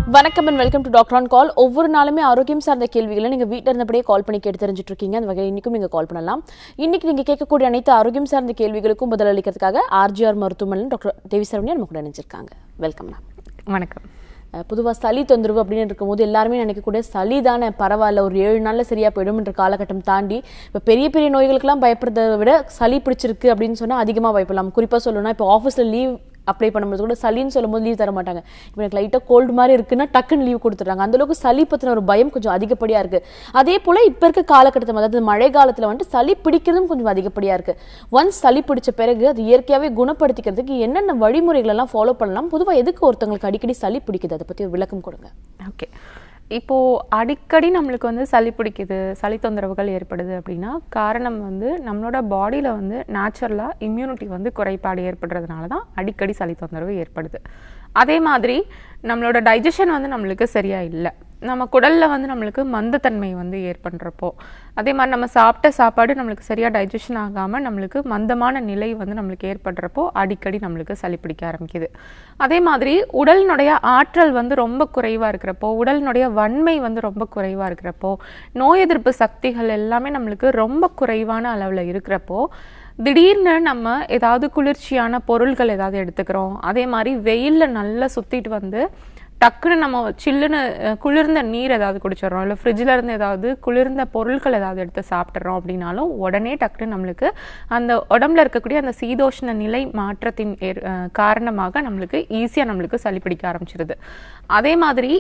வணக்கம் and welcome to doctor on call ஒவ்வொரு நாளுமே ஆரோக்கியம் சார்ந்த கேள்விகளை நீங்க வீட்டில் இருந்தபடியே கால் பண்ணி கேட்டு தெரிஞ்சுட்டு இருக்கீங்க அந்த வகையில் இன்னைக்கும் நீங்க கால் பண்ணலாம் இன்னைக்கு நீங்க கேட்கக்கூடிய அனைத்து ஆரோக்கியம் சார்ந்த கேள்விகளுக்கும் பதிலளிக்கிறதுக்காக ஆர்ஜிஆர் மருத்துவமனையில் டாக்டர் தேவி சரவணியா நம்ம கூட நினைச்சிருக்காங்க வெல்கம் மேம் வணக்கம் பொதுவாக சளி தொந்தரவு அப்படின்னு இருக்கும்போது எல்லாருமே நினைக்கக்கூடிய சளி தானே பரவாயில்ல ஒரு ஏழு நாளில் சரியா போயிடும் என்ற காலகட்டம் தாண்டி இப்போ பெரிய பெரிய நோய்களுக்கெல்லாம் பயப்படுறதை விட சளி பிடிச்சிருக்கு அப்படின்னு சொன்னால் அதிகமாக பயப்படலாம் குறிப்பாக சொல்லணும்னா இப்போ ஆஃபீஸில் லீவ் அப்ளை பண்ணும்போது கூட சளின்னு சொல்லும்போது லீவ் தர மாட்டாங்க இப்போ எனக்கு லைட்டாக கோல்டு மாதிரி இருக்குன்னா டக்குன்னு லீவ் கொடுத்துட்றாங்க அந்த அளவுக்கு சளி பற்றின ஒரு பயம் கொஞ்சம் அதிகப்படியாக இருக்கு அதே போல் இப்போ இருக்க காலகட்டத்தில் அதாவது மழை காலத்தில் வந்துட்டு சளி பிடிக்கிறதும் கொஞ்சம் அதிகப்படியாக இருக்கு ஒன்ஸ் சளி பிடிச்ச பிறகு அது இயற்கையாகவே குணப்படுத்திக்கிறதுக்கு என்னென்ன வழிமுறைகள் எல்லாம் ஃபாலோ பண்ணலாம் பொதுவாக எதுக்கு ஒருத்தவங்களுக்கு அடிக்கடி சளி பிடிக்குது அதை பற்றி ஒரு விளக்கம் கொடுங்க ஓகே இப்போ அடிக்கடி நம்மளுக்கு வந்து சளி பிடிக்குது சளி தொந்தரவுகள் ஏற்படுது அப்படின்னா காரணம் வந்து நம்மளோட பாடியில் வந்து நேச்சுரலாக இம்யூனிட்டி வந்து குறைபாடு ஏற்படுறதுனால தான் அடிக்கடி சளி தொந்தரவு ஏற்படுது அதே மாதிரி நம்மளோட டைஜஷன் வந்து நம்மளுக்கு சரியா இல்லை நம்ம குடல்ல வந்து நம்மளுக்கு மந்தத்தன்மை வந்து ஏற்படுறப்போ அதே மாதிரி நம்ம சாப்பிட்ட சாப்பாடு நம்மளுக்கு சரியா டைஜஷன் ஆகாம நம்மளுக்கு மந்தமான நிலை வந்து நம்மளுக்கு ஏற்படுறப்போ அடிக்கடி நம்மளுக்கு சளி பிடிக்க ஆரம்பிக்குது அதே மாதிரி உடலினுடைய ஆற்றல் வந்து ரொம்ப குறைவா இருக்கிறப்போ உடலினுடைய வன்மை வந்து ரொம்ப குறைவா இருக்கிறப்போ நோய் எதிர்ப்பு சக்திகள் எல்லாமே நம்மளுக்கு ரொம்ப குறைவான அளவுல இருக்கிறப்போ திடீர்னு நம்ம ஏதாவது குளிர்ச்சியான பொருள்கள் ஏதாவது எடுத்துக்கிறோம் அதே மாதிரி வெயில்ல நல்லா சுத்திட்டு வந்து டக்குன்னு நம்ம சில்லுன்னு அஹ், குளிர்ந்த நீர் ஏதாவது குடிச்சிடுறோம் இல்லை ஃப்ரிட்ஜில் இருந்து ஏதாவது குளிர்ந்த பொருட்கள் ஏதாவது எடுத்து சாப்பிட்றோம் அப்படின்னாலும் உடனே டக்குன்னு நம்மளுக்கு அந்த உடம்புல இருக்கக்கூடிய அந்த சீதோஷ்ண நிலை மாற்றத்தின் ஏற்- அஹ், காரணமாக நம்மளுக்கு ஈஸியாக நம்மளுக்கு சளி பிடிக்க ஆரம்பிச்சிருது அதே மாதிரி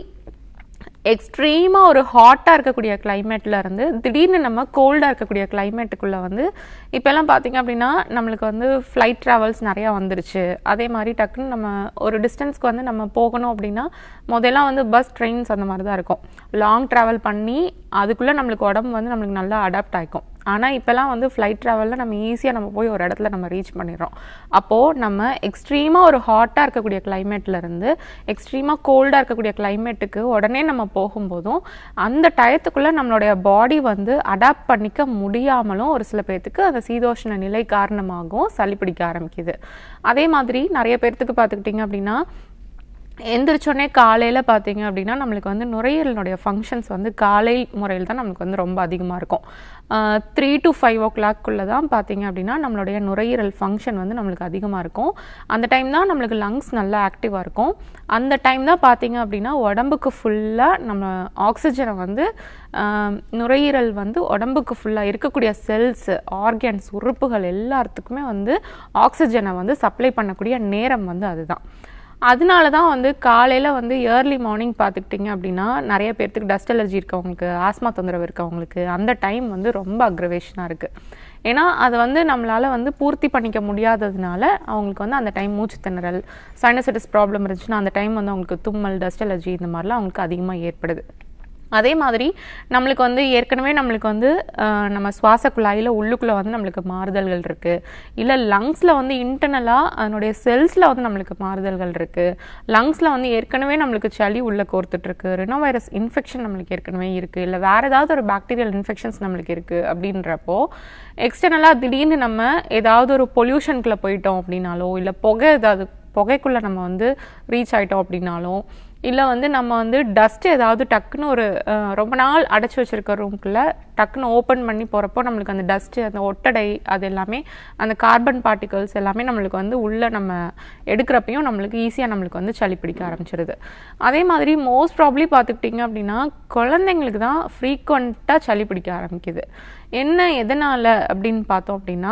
எக்ஸ்ட்ரீமா ஒரு ஹாட்டா இருக்கக்கூடிய கிளைமேட்ல இருந்து திடீர்னு நம்ம கோல்டா இருக்கக்கூடிய கிளைமேட்டுக்குள்ள வந்து இப்பெல்லாம் பாத்தீங்க அப்படின்னா நம்மளுக்கு வந்து ஃப்ளைட் டிராவல்ஸ் நிறைய வந்துருச்சு அதே மாதிரி டக்குன்னு நம்ம ஒரு டிஸ்டன்ஸ்க்கு வந்து நம்ம போகணும் அப்படின்னா முதல்லாம் வந்து பஸ் ட்ரெயின்ஸ் அந்த மாதிரி தான் இருக்கும் லாங் டிராவல் பண்ணி அதுக்குள்ள நம்மளுக்கு உடம்பு வந்து நம்மளுக்கு நல்லா அடாப்ட் ஆயிக்கும் ஆனா இப்பெல்லாம் வந்து ஃப்ளைட் ட்ராவலில் நம்ம ஈஸியாக நம்ம போய் ஒரு இடத்துல நம்ம ரீச் பண்ணிடுறோம் அப்போது நம்ம எக்ஸ்ட்ரீமாக ஒரு ஹாட்டாக இருக்கக்கூடிய climate-ல இருந்து எக்ஸ்ட்ரீமாக கோல்டாக இருக்கக்கூடிய கிளைமேட்டுக்கு உடனே நம்ம போகும்போதும் அந்த டயத்துக்குள்ளே நம்மளுடைய பாடி வந்து அடாப்ட் பண்ணிக்க முடியாமலும் ஒரு சில பேர்த்துக்கு அந்த சீதோஷ்ண நிலை காரணமாகவும் சளி பிடிக்க ஆரம்பிக்குது அதே மாதிரி நிறைய பேர்த்துக்கு பார்த்துக்கிட்டிங்க அப்படின்னா எந்திரிச்சோடனே காலையில் பார்த்தீங்க அப்படின்னா நம்மளுக்கு வந்து நுரையீரலினுடைய ஃபங்க்ஷன்ஸ் வந்து காலை முறையில் தான் நம்மளுக்கு வந்து ரொம்ப அதிகமாக இருக்கும் த்ரீ டு ஃபைவ் ஓ கிளாக்குள்ளே தான் பார்த்தீங்க அப்படின்னா நம்மளுடைய நுரையீரல் ஃபங்க்ஷன் வந்து நம்மளுக்கு அதிகமாக இருக்கும் அந்த டைம் தான் நம்மளுக்கு லங்ஸ் நல்லா ஆக்டிவாக இருக்கும் அந்த டைம் தான் பார்த்தீங்க அப்படின்னா உடம்புக்கு ஃபுல்லாக நம்ம ஆக்சிஜனை வந்து ஆஹ், நுரையீரல் வந்து உடம்புக்கு ஃபுல்லாக இருக்கக்கூடிய செல்ஸ் ஆர்கன்ஸ் உறுப்புகள் எல்லாத்துக்குமே வந்து ஆக்சிஜனை வந்து சப்ளை பண்ணக்கூடிய நேரம் வந்து அதுதான் அதனால தான் வந்து காலையில் வந்து ஏர்லி மார்னிங் பார்த்துக்கிட்டிங்க அப்படின்னா நிறைய பேர்த்துக்கு டஸ்ட் அலர்ஜி இருக்கவங்களுக்கு ஆஸ்மா தொந்தரவு இருக்கவங்களுக்கு அந்த டைம் வந்து ரொம்ப அக்ரவேஷனாக இருக்குது ஏன்னா அதை வந்து நம்மளால் வந்து பூர்த்தி பண்ணிக்க முடியாததுனால அவங்களுக்கு வந்து அந்த டைம் மூச்சு திணறல் சைனசைட்டிஸ் ப்ராப்ளம் இருந்துச்சுன்னா அந்த டைம் வந்து அவங்களுக்கு தும்மல் டஸ்ட் அலர்ஜி இந்த மாதிரிலாம் அவங்களுக்கு அதிகமாக ஏற்படுது அதே மாதிரி நம்மளுக்கு வந்து ஏற்கனவே நம்மளுக்கு வந்து ஆஹ், நம்ம சுவாச குழாயில் உள்ளுக்குள்ளே வந்து நம்மளுக்கு மாறுதல்கள் இருக்குது இல்லை லங்ஸில் வந்து இன்டர்னலாக அதனுடைய செல்ஸில் வந்து நம்மளுக்கு மாறுதல்கள் இருக்குது லங்ஸில் வந்து ஏற்கனவே நம்மளுக்கு சளி உள்ளே கோர்த்துட்ருக்கு ரினோ வைரஸ் இன்ஃபெக்ஷன் நம்மளுக்கு ஏற்கனவே இருக்குது இல்லை வேறு ஏதாவது ஒரு பாக்டீரியல் இன்ஃபெக்ஷன்ஸ் நம்மளுக்கு இருக்குது அப்படின்றப்போ எக்ஸ்டர்னலாக திடீர்னு நம்ம ஏதாவது ஒரு பொல்யூஷனுக்குள்ளே போயிட்டோம் அப்படின்னாலோ இல்லை புகை ஏதாவது புகைக்குள்ளே நம்ம வந்து ரீச் ஆயிட்டோம் அப்படின்னாலும் இல்லை வந்து நம்ம வந்து டஸ்ட் ஏதாவது டக்குன்னு ஒரு அஹ், ரொம்ப நாள் அடைச்சி வச்சிருக்க ரூம்குள்ளே டக்குன்னு ஓப்பன் பண்ணி போகிறப்போ நம்மளுக்கு அந்த டஸ்ட்டு அந்த ஒட்டடை அது எல்லாமே அந்த கார்பன் பார்ட்டிகல்ஸ் எல்லாமே நம்மளுக்கு வந்து உள்ளே நம்ம எடுக்கிறப்பையும் நம்மளுக்கு ஈஸியாக நம்மளுக்கு வந்து சளி பிடிக்க ஆரம்பிச்சிருது அதே மாதிரி மோஸ்ட் ப்ராப்ளி பார்த்துக்கிட்டிங்க அப்படின்னா குழந்தைங்களுக்கு தான் ஃப்ரீக்வெண்ட்டாக சளி பிடிக்க ஆரம்பிக்குது என்ன எதனால் அப்படின்னு பார்த்தோம் அப்படின்னா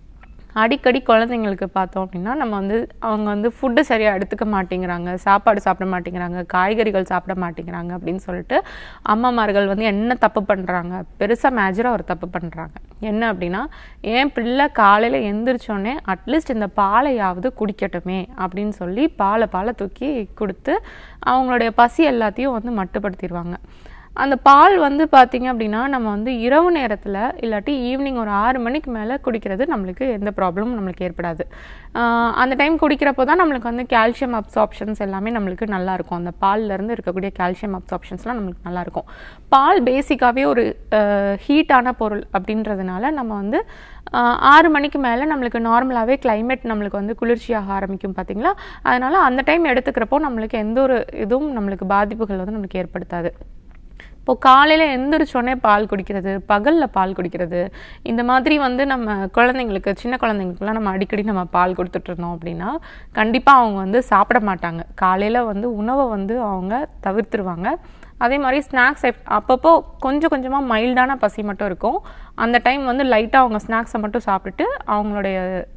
அடிக்கடி குழந்தைங்களுக்கு பார்த்தோம் அப்படின்னா நம்ம வந்து அவங்க வந்து ஃபுட்டு சரியாக எடுத்துக்க மாட்டேங்கிறாங்க சாப்பாடு சாப்பிட மாட்டேங்கிறாங்க காய்கறிகள் சாப்பிட மாட்டேங்கிறாங்க அப்படின்னு சொல்லிட்டு அம்மாமார்கள் வந்து என்ன தப்பு பண்ணுறாங்க பெருசாக மேஜராக ஒரு தப்பு பண்ணுறாங்க என்ன அப்படின்னா என் பிள்ளை காலையில் எந்திரிச்சோடனே அட்லீஸ்ட் இந்த பாலையாவது குடிக்கட்டுமே அப்படின்னு சொல்லி பாலை பாலை தூக்கி கொடுத்து அவங்களுடைய பசி எல்லாத்தையும் வந்து மட்டுப்படுத்திடுவாங்க அந்த பால் வந்து பார்த்தீங்க அப்படின்னா நம்ம வந்து இரவு நேரத்தில் இல்லாட்டி ஈவினிங் ஒரு ஆறு மணிக்கு மேலே குடிக்கிறது நம்மளுக்கு எந்த ப்ராப்ளமும் நம்மளுக்கு ஏற்படாது ஆஹ் அந்த டைம் குடிக்கிறப்போ தான் நம்மளுக்கு வந்து கால்சியம் அப்சார்ப்ஷன்ஸ் எல்லாமே நம்மளுக்கு நல்லா இருக்கும் அந்த பால்ல இருந்து இருக்கக்கூடிய கால்சியம் அப்சார்ப்ஷன்ஸ்லாம் நம்மளுக்கு நல்லா இருக்கும் பால் பேசிக்காகவே ஒரு ஹீட்டான பொருள் அப்படின்றதுனால நம்ம வந்து ஆஹ் ஆறு மணிக்கு மேலே நம்மளுக்கு நார்மலாகவே climate நம்மளுக்கு வந்து குளிர்ச்சியாக ஆரம்பிக்கும் பார்த்தீங்களா அதனால அந்த டைம் எடுத்துக்கிறப்போ நம்மளுக்கு எந்த ஒரு இதுவும் நம்மளுக்கு பாதிப்புகள் வந்து நம்மளுக்கு ஏற்படுத்தாது இப்போ காலையில் எந்திரிச்சோடனே பால் குடிக்கிறது பகலில் பால் குடிக்கிறது இந்த மாதிரி வந்து நம்ம குழந்தைங்களுக்கு சின்ன குழந்தைங்களுக்குலாம் நம்ம அடிக்கடி நம்ம பால் கொடுத்துட்டு இருந்தோம் அப்படின்னா கண்டிப்பாக அவங்க வந்து சாப்பிட மாட்டாங்க காலையில் வந்து உணவை வந்து அவங்க தவிர்த்துருவாங்க அதே மாதிரி ஸ்நாக்ஸ் அப்பப்போ கொஞ்சம் கொஞ்சமாக மைல்டான பசி மட்டும் இருக்கும் அந்த டைம் வந்து லைட்டாக அவங்க ஸ்நாக்ஸை மட்டும் சாப்பிட்டுட்டு அவங்களுடைய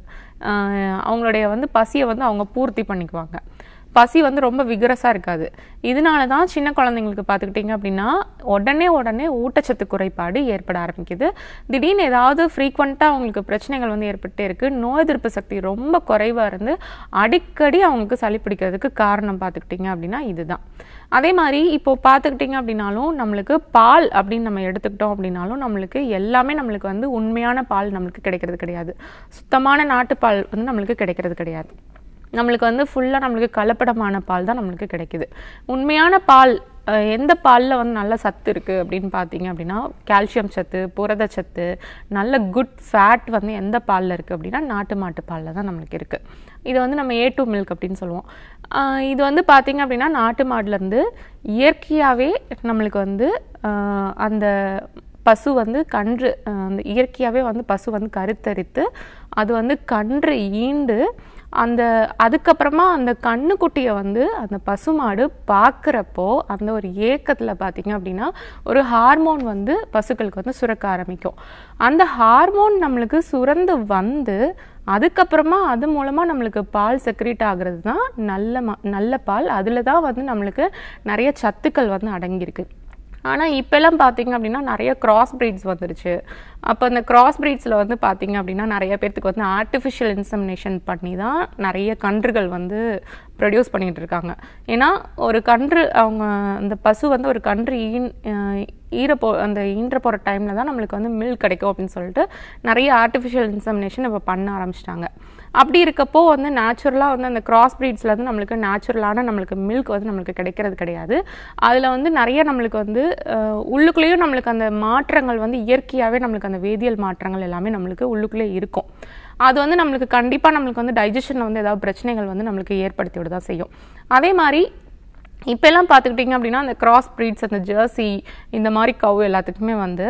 ஆஹ், அவங்களுடைய வந்து பசியை வந்து அவங்க பூர்த்தி பண்ணிக்குவாங்க பசி வந்து ரொம்ப விகரஸாக இருக்காது இதனால தான் சின்ன குழந்தைங்களுக்கு பார்த்துக்கிட்டிங்க அப்படின்னா உடனே உடனே ஊட்டச்சத்து குறைபாடு ஏற்பட ஆரம்பிக்குது திடீர்னு ஏதாவது ஃப்ரீக்வெண்ட்டாக அவங்களுக்கு பிரச்சனைகள் வந்து ஏற்பட்டே இருக்குது நோய் எதிர்ப்பு சக்தி ரொம்ப குறைவாக இருந்து அடிக்கடி அவங்களுக்கு சளி பிடிக்கிறதுக்கு காரணம் பார்த்துக்கிட்டிங்க அப்படின்னா இதுதான் அதே மாதிரி இப்போ பார்த்துக்கிட்டிங்க அப்படின்னாலும் நம்மளுக்கு பால் அப்படின்னு நம்ம எடுத்துக்கிட்டோம் அப்படின்னாலும் நம்மளுக்கு எல்லாமே நம்மளுக்கு வந்து உண்மையான பால் நம்மளுக்கு கிடைக்கிறது கிடையாது சுத்தமான நாட்டுப்பால் வந்து நம்மளுக்கு கிடைக்கிறது கிடையாது நம்மளுக்கு வந்து ஃபுல்லாக நம்மளுக்கு கலப்படமான பால் தான் நம்மளுக்கு கிடைக்குது உண்மையான பால் அஹ், எந்த பாலில் வந்து நல்ல சத்து இருக்குது அப்படின்னு பார்த்தீங்க அப்படின்னா கால்சியம் சத்து புரதச்சத்து நல்ல குட் ஃபேட் வந்து எந்த பாலில் இருக்குது அப்படின்னா நாட்டு மாட்டு பாலில் தான் நம்மளுக்கு இருக்குது இது வந்து நம்ம ஏ டூ மில்க் அப்படின்னு சொல்லுவோம் அஹ், இது வந்து பார்த்தீங்க அப்படின்னா நாட்டு மாடுலேருந்து இயற்கையாகவே நம்மளுக்கு வந்து அஹ், அந்த பசு வந்து கன்று அஹ், அந்த இயற்கையாகவே வந்து பசு வந்து கருத்தரித்து அது வந்து கன்று ஈண்டு அந்த அதுக்கப்புறமா அந்த கண்ணுக்குட்டியை வந்து அந்த பசுமாடு பார்க்குறப்போ அந்த ஒரு ஏக்கத்தில் பார்த்தீங்க அப்படின்னா ஒரு ஹார்மோன் வந்து பசுக்களுக்கு வந்து சுரக்க ஆரம்பிக்கும் அந்த ஹார்மோன் நம்மளுக்கு சுரந்து வந்து அதுக்கப்புறமா அது மூலமாக நம்மளுக்கு பால் செக்ரேட் ஆகுறது தான் நல்ல ம நல்ல பால் அதில் தான் வந்து நம்மளுக்கு நிறைய சத்துக்கள் வந்து அடங்கியிருக்கு ஆனால் இப்போல்லாம் பார்த்தீங்க அப்படின்னா நிறைய கிராஸ் பிரீட்ஸ் வந்துருச்சு அப்போ அந்த கிராஸ் பிரீட்ஸில் வந்து பார்த்தீங்க அப்படின்னா நிறைய பேர்த்துக்கு வந்து ஆர்டிஃபிஷியல் இன்சமினேஷன் பண்ணி தான் நிறைய கன்றுகள் வந்து ப்ரொடியூஸ் பண்ணிட்டு இருக்காங்க ஏன்னா ஒரு கன்று அவங்க அந்த பசு வந்து ஒரு கன்று ஈன் அஹ் ஈர போ அந்த ஈன்ற போகிற டைமில் தான் நம்மளுக்கு வந்து மில்க் கிடைக்கும் அப்படின்னு சொல்லிட்டு நிறைய ஆர்டிஃபிஷியல் இன்சமினேஷன் இப்போ பண்ண ஆரம்பிச்சிட்டாங்க அப்படி இருக்கப்போ வந்து நேச்சுரலாக வந்து அந்த கிராஸ் ப்ரீட்ஸில் வந்து நம்மளுக்கு நேச்சுரலான நம்மளுக்கு மில்க் வந்து நம்மளுக்கு கிடைக்கிறது கிடையாது அதில் வந்து நிறைய நம்மளுக்கு வந்து அஹ், உள்ளுக்குள்ளேயும் நம்மளுக்கு அந்த மாற்றங்கள் வந்து இயற்கையாகவே நம்மளுக்கு அந்த வேதியியல் மாற்றங்கள் எல்லாமே நம்மளுக்கு உள்ளுக்குள்ளே இருக்கும் அது வந்து நம்மளுக்கு கண்டிப்பாக நம்மளுக்கு வந்து டைஜஷனில் வந்து ஏதாவது பிரச்சனைகள் வந்து நம்மளுக்கு ஏற்படுத்தி விட தான் செய்யும் அதே மாதிரி இப்போல்லாம் பார்த்துக்கிட்டிங்க அப்படின்னா அந்த கிராஸ் ப்ரீட்ஸ் அந்த ஜெர்சி இந்த மாதிரி கவு எல்லாத்துக்குமே வந்து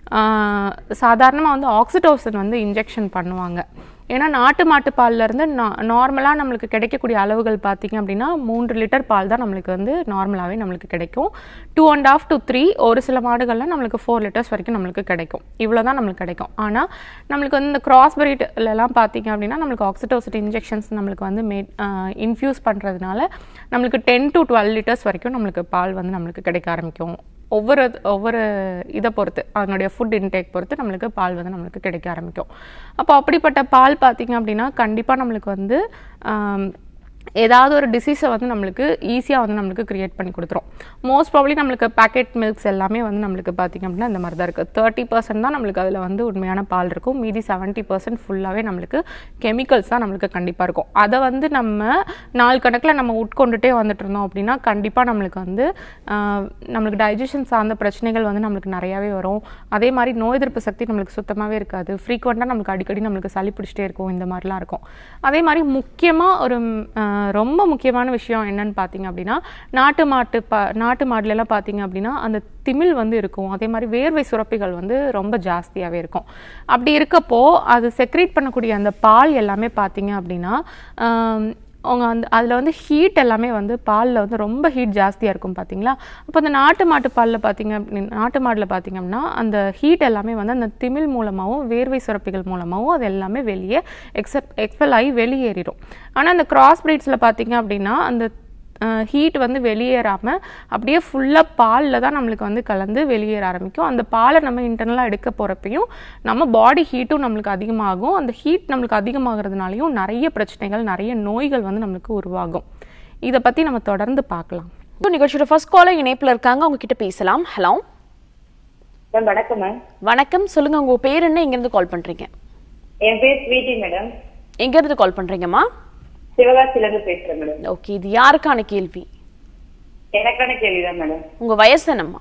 சாதாரணமாக வந்து ஆக்சிடோசன் வந்து இன்ஜெக்ஷன் பண்ணுவாங்க ஏன்னா நாட்டு மாட்டு பால்ல இருந்து நார்மலாக நம்மளுக்கு கிடைக்கக்கூடிய அளவுகள் பார்த்தீங்க அப்படின்னா மூன்று லிட்டர் பால் தான் நம்மளுக்கு வந்து நார்மலாகவே நம்மளுக்கு கிடைக்கும் two and half to three ஒரு சில மாடுகளில் நம்மளுக்கு ஃபோர் லிட்டர்ஸ் வரைக்கும் நம்மளுக்கு கிடைக்கும் இவ்வளோ தான் நம்மளுக்கு கிடைக்கும் ஆனால் நம்மளுக்கு வந்து இந்த கிராஸ் எல்லாம் பார்த்தீங்க அப்படின்னா நம்மளுக்கு ஆக்சிடோசிட் இன்ஜெக்ஷன்ஸ் நம்மளுக்கு வந்து மே இன்ஃப்யூஸ் பண்ணுறதுனால நம்மளுக்கு டென் டு டுவெல் லிட்டர்ஸ் வரைக்கும் நம்மளுக்கு பால் வந்து நம்மளுக்கு கிடைக்க ஆரம்பிக்கும் ஒவ்வொரு ஒவ்வொரு இதை பொறுத்து அதனுடைய ஃபுட் இன்டேக் பொறுத்து நம்மளுக்கு பால் வந்து நம்மளுக்கு கிடைக்க ஆரம்பிக்கும் அப்போ அப்படிப்பட்ட பால் பார்த்தீங்க அப்படின்னா கண்டிப்பாக நம்மளுக்கு வந்து ஆம், ஏதாவது ஒரு டிசீஸை வந்து நம்மளுக்கு ஈஸியாக வந்து நம்மளுக்கு கிரியேட் பண்ணி கொடுத்துரும் மோஸ்ட் ப்ராப்ளி நம்மளுக்கு பேக்கெட் மில்க்ஸ் எல்லாமே வந்து நம்மளுக்கு பார்த்திங்க அப்படின்னா இந்த மாதிரி தான் இருக்குது தேர்ட்டி பர்சன்ட் தான் நம்மளுக்கு அதில் வந்து உண்மையான பால் இருக்கும் மீதி செவன்ட்டி பர்சன்ட் ஃபுல்லாகவே நம்மளுக்கு கெமிக்கல்ஸ் தான் நம்மளுக்கு கண்டிப்பாக இருக்கும் அதை வந்து நம்ம நாள் கணக்கில் நம்ம உட்கொண்டுட்டே வந்துட்டு இருந்தோம் அப்படின்னா கண்டிப்பாக நம்மளுக்கு வந்து ஆஹ், நம்மளுக்கு டைஜஷன் சார்ந்த பிரச்சனைகள் வந்து நம்மளுக்கு நிறையாவே வரும் அதே மாதிரி நோய் எதிர்ப்பு சக்தி நம்மளுக்கு சுத்தமாகவே இருக்காது ஃப்ரீக்வெண்ட்டாக நம்மளுக்கு அடிக்கடி நம்மளுக்கு சளி பிடிச்சிட்டே இருக்கும் இந்த மாதிரிலாம் இருக்கும் அதே மாதிரி முக்கியமாக ஒரு ம், ஆஹ், ரொம்ப முக்கியமான விஷயம் என்னன்னு பார்த்தீங்க அப்படின்னா நாட்டு மாட்டு பா நாட்டு மாடுலலாம் பார்த்தீங்க அப்படின்னா அந்த திமில் வந்து இருக்கும் அதே மாதிரி வேர்வை சுரப்பிகள் வந்து ரொம்ப ஜாஸ்தியாகவே இருக்கும் அப்படி இருக்கப்போ அது செக்ரேட் பண்ணக்கூடிய அந்த பால் எல்லாமே பார்த்தீங்க அப்படின்னா ஆம், அவங்க அந்த அதில் வந்து ஹீட் எல்லாமே வந்து பாலில் வந்து ரொம்ப ஹீட் ஜாஸ்தியாக இருக்கும் பார்த்தீங்களா அப்போ அந்த நாட்டு மாட்டு பாலில் பார்த்தீங்க அப்படின்னா நாட்டு மாடில் பார்த்தீங்க அப்படின்னா அந்த ஹீட் எல்லாமே வந்து அந்த திமில் மூலமாகவும் வேர்வை சுரப்பிகள் மூலமாகவும் அது எல்லாமே வெளியே எக்ஸப் எக்ஸ்பெல் ஆகி வெளியேறிடும் ஆனால் அந்த கிராஸ் பிரீட்ஸில் பார்த்தீங்க அப்படின்னா அந்த ஹீட் வந்து வெளியேறாமல் அப்படியே ஃபுல்லாக பாலில் தான் நம்மளுக்கு வந்து கலந்து வெளியேற ஆரம்பிக்கும் அந்த பாலை நம்ம இன்டர்னலாக எடுக்க போகிறப்பையும் நம்ம பாடி ஹீட்டும் நம்மளுக்கு அதிகமாகும் அந்த ஹீட் நம்மளுக்கு அதிகமாகிறதுனாலையும் நிறைய பிரச்சனைகள் நிறைய நோய்கள் வந்து நம்மளுக்கு உருவாகும் இதை பற்றி நம்ம தொடர்ந்து பார்க்கலாம் இப்போ நிகழ்ச்சியோட ஃபர்ஸ்ட் காலர் இணைப்புல இருக்காங்க அவங்க கிட்ட பேசலாம் ஹலோ மேம் வணக்கம் மேம் வணக்கம் சொல்லுங்க உங்க பேர் என்ன எங்க இருந்து கால் பண்றீங்க என் பேர் ஸ்வீட்டி மேடம் எங்க இருந்து கால் பண்றீங்கம்மா சிவகாசில இருந்து பேசுறேன் மேடம் ஓகே இது யாருக்கான கேள்வி எனக்கான கேள்விதான் மேடம் உங்க வயசு என்னம்மா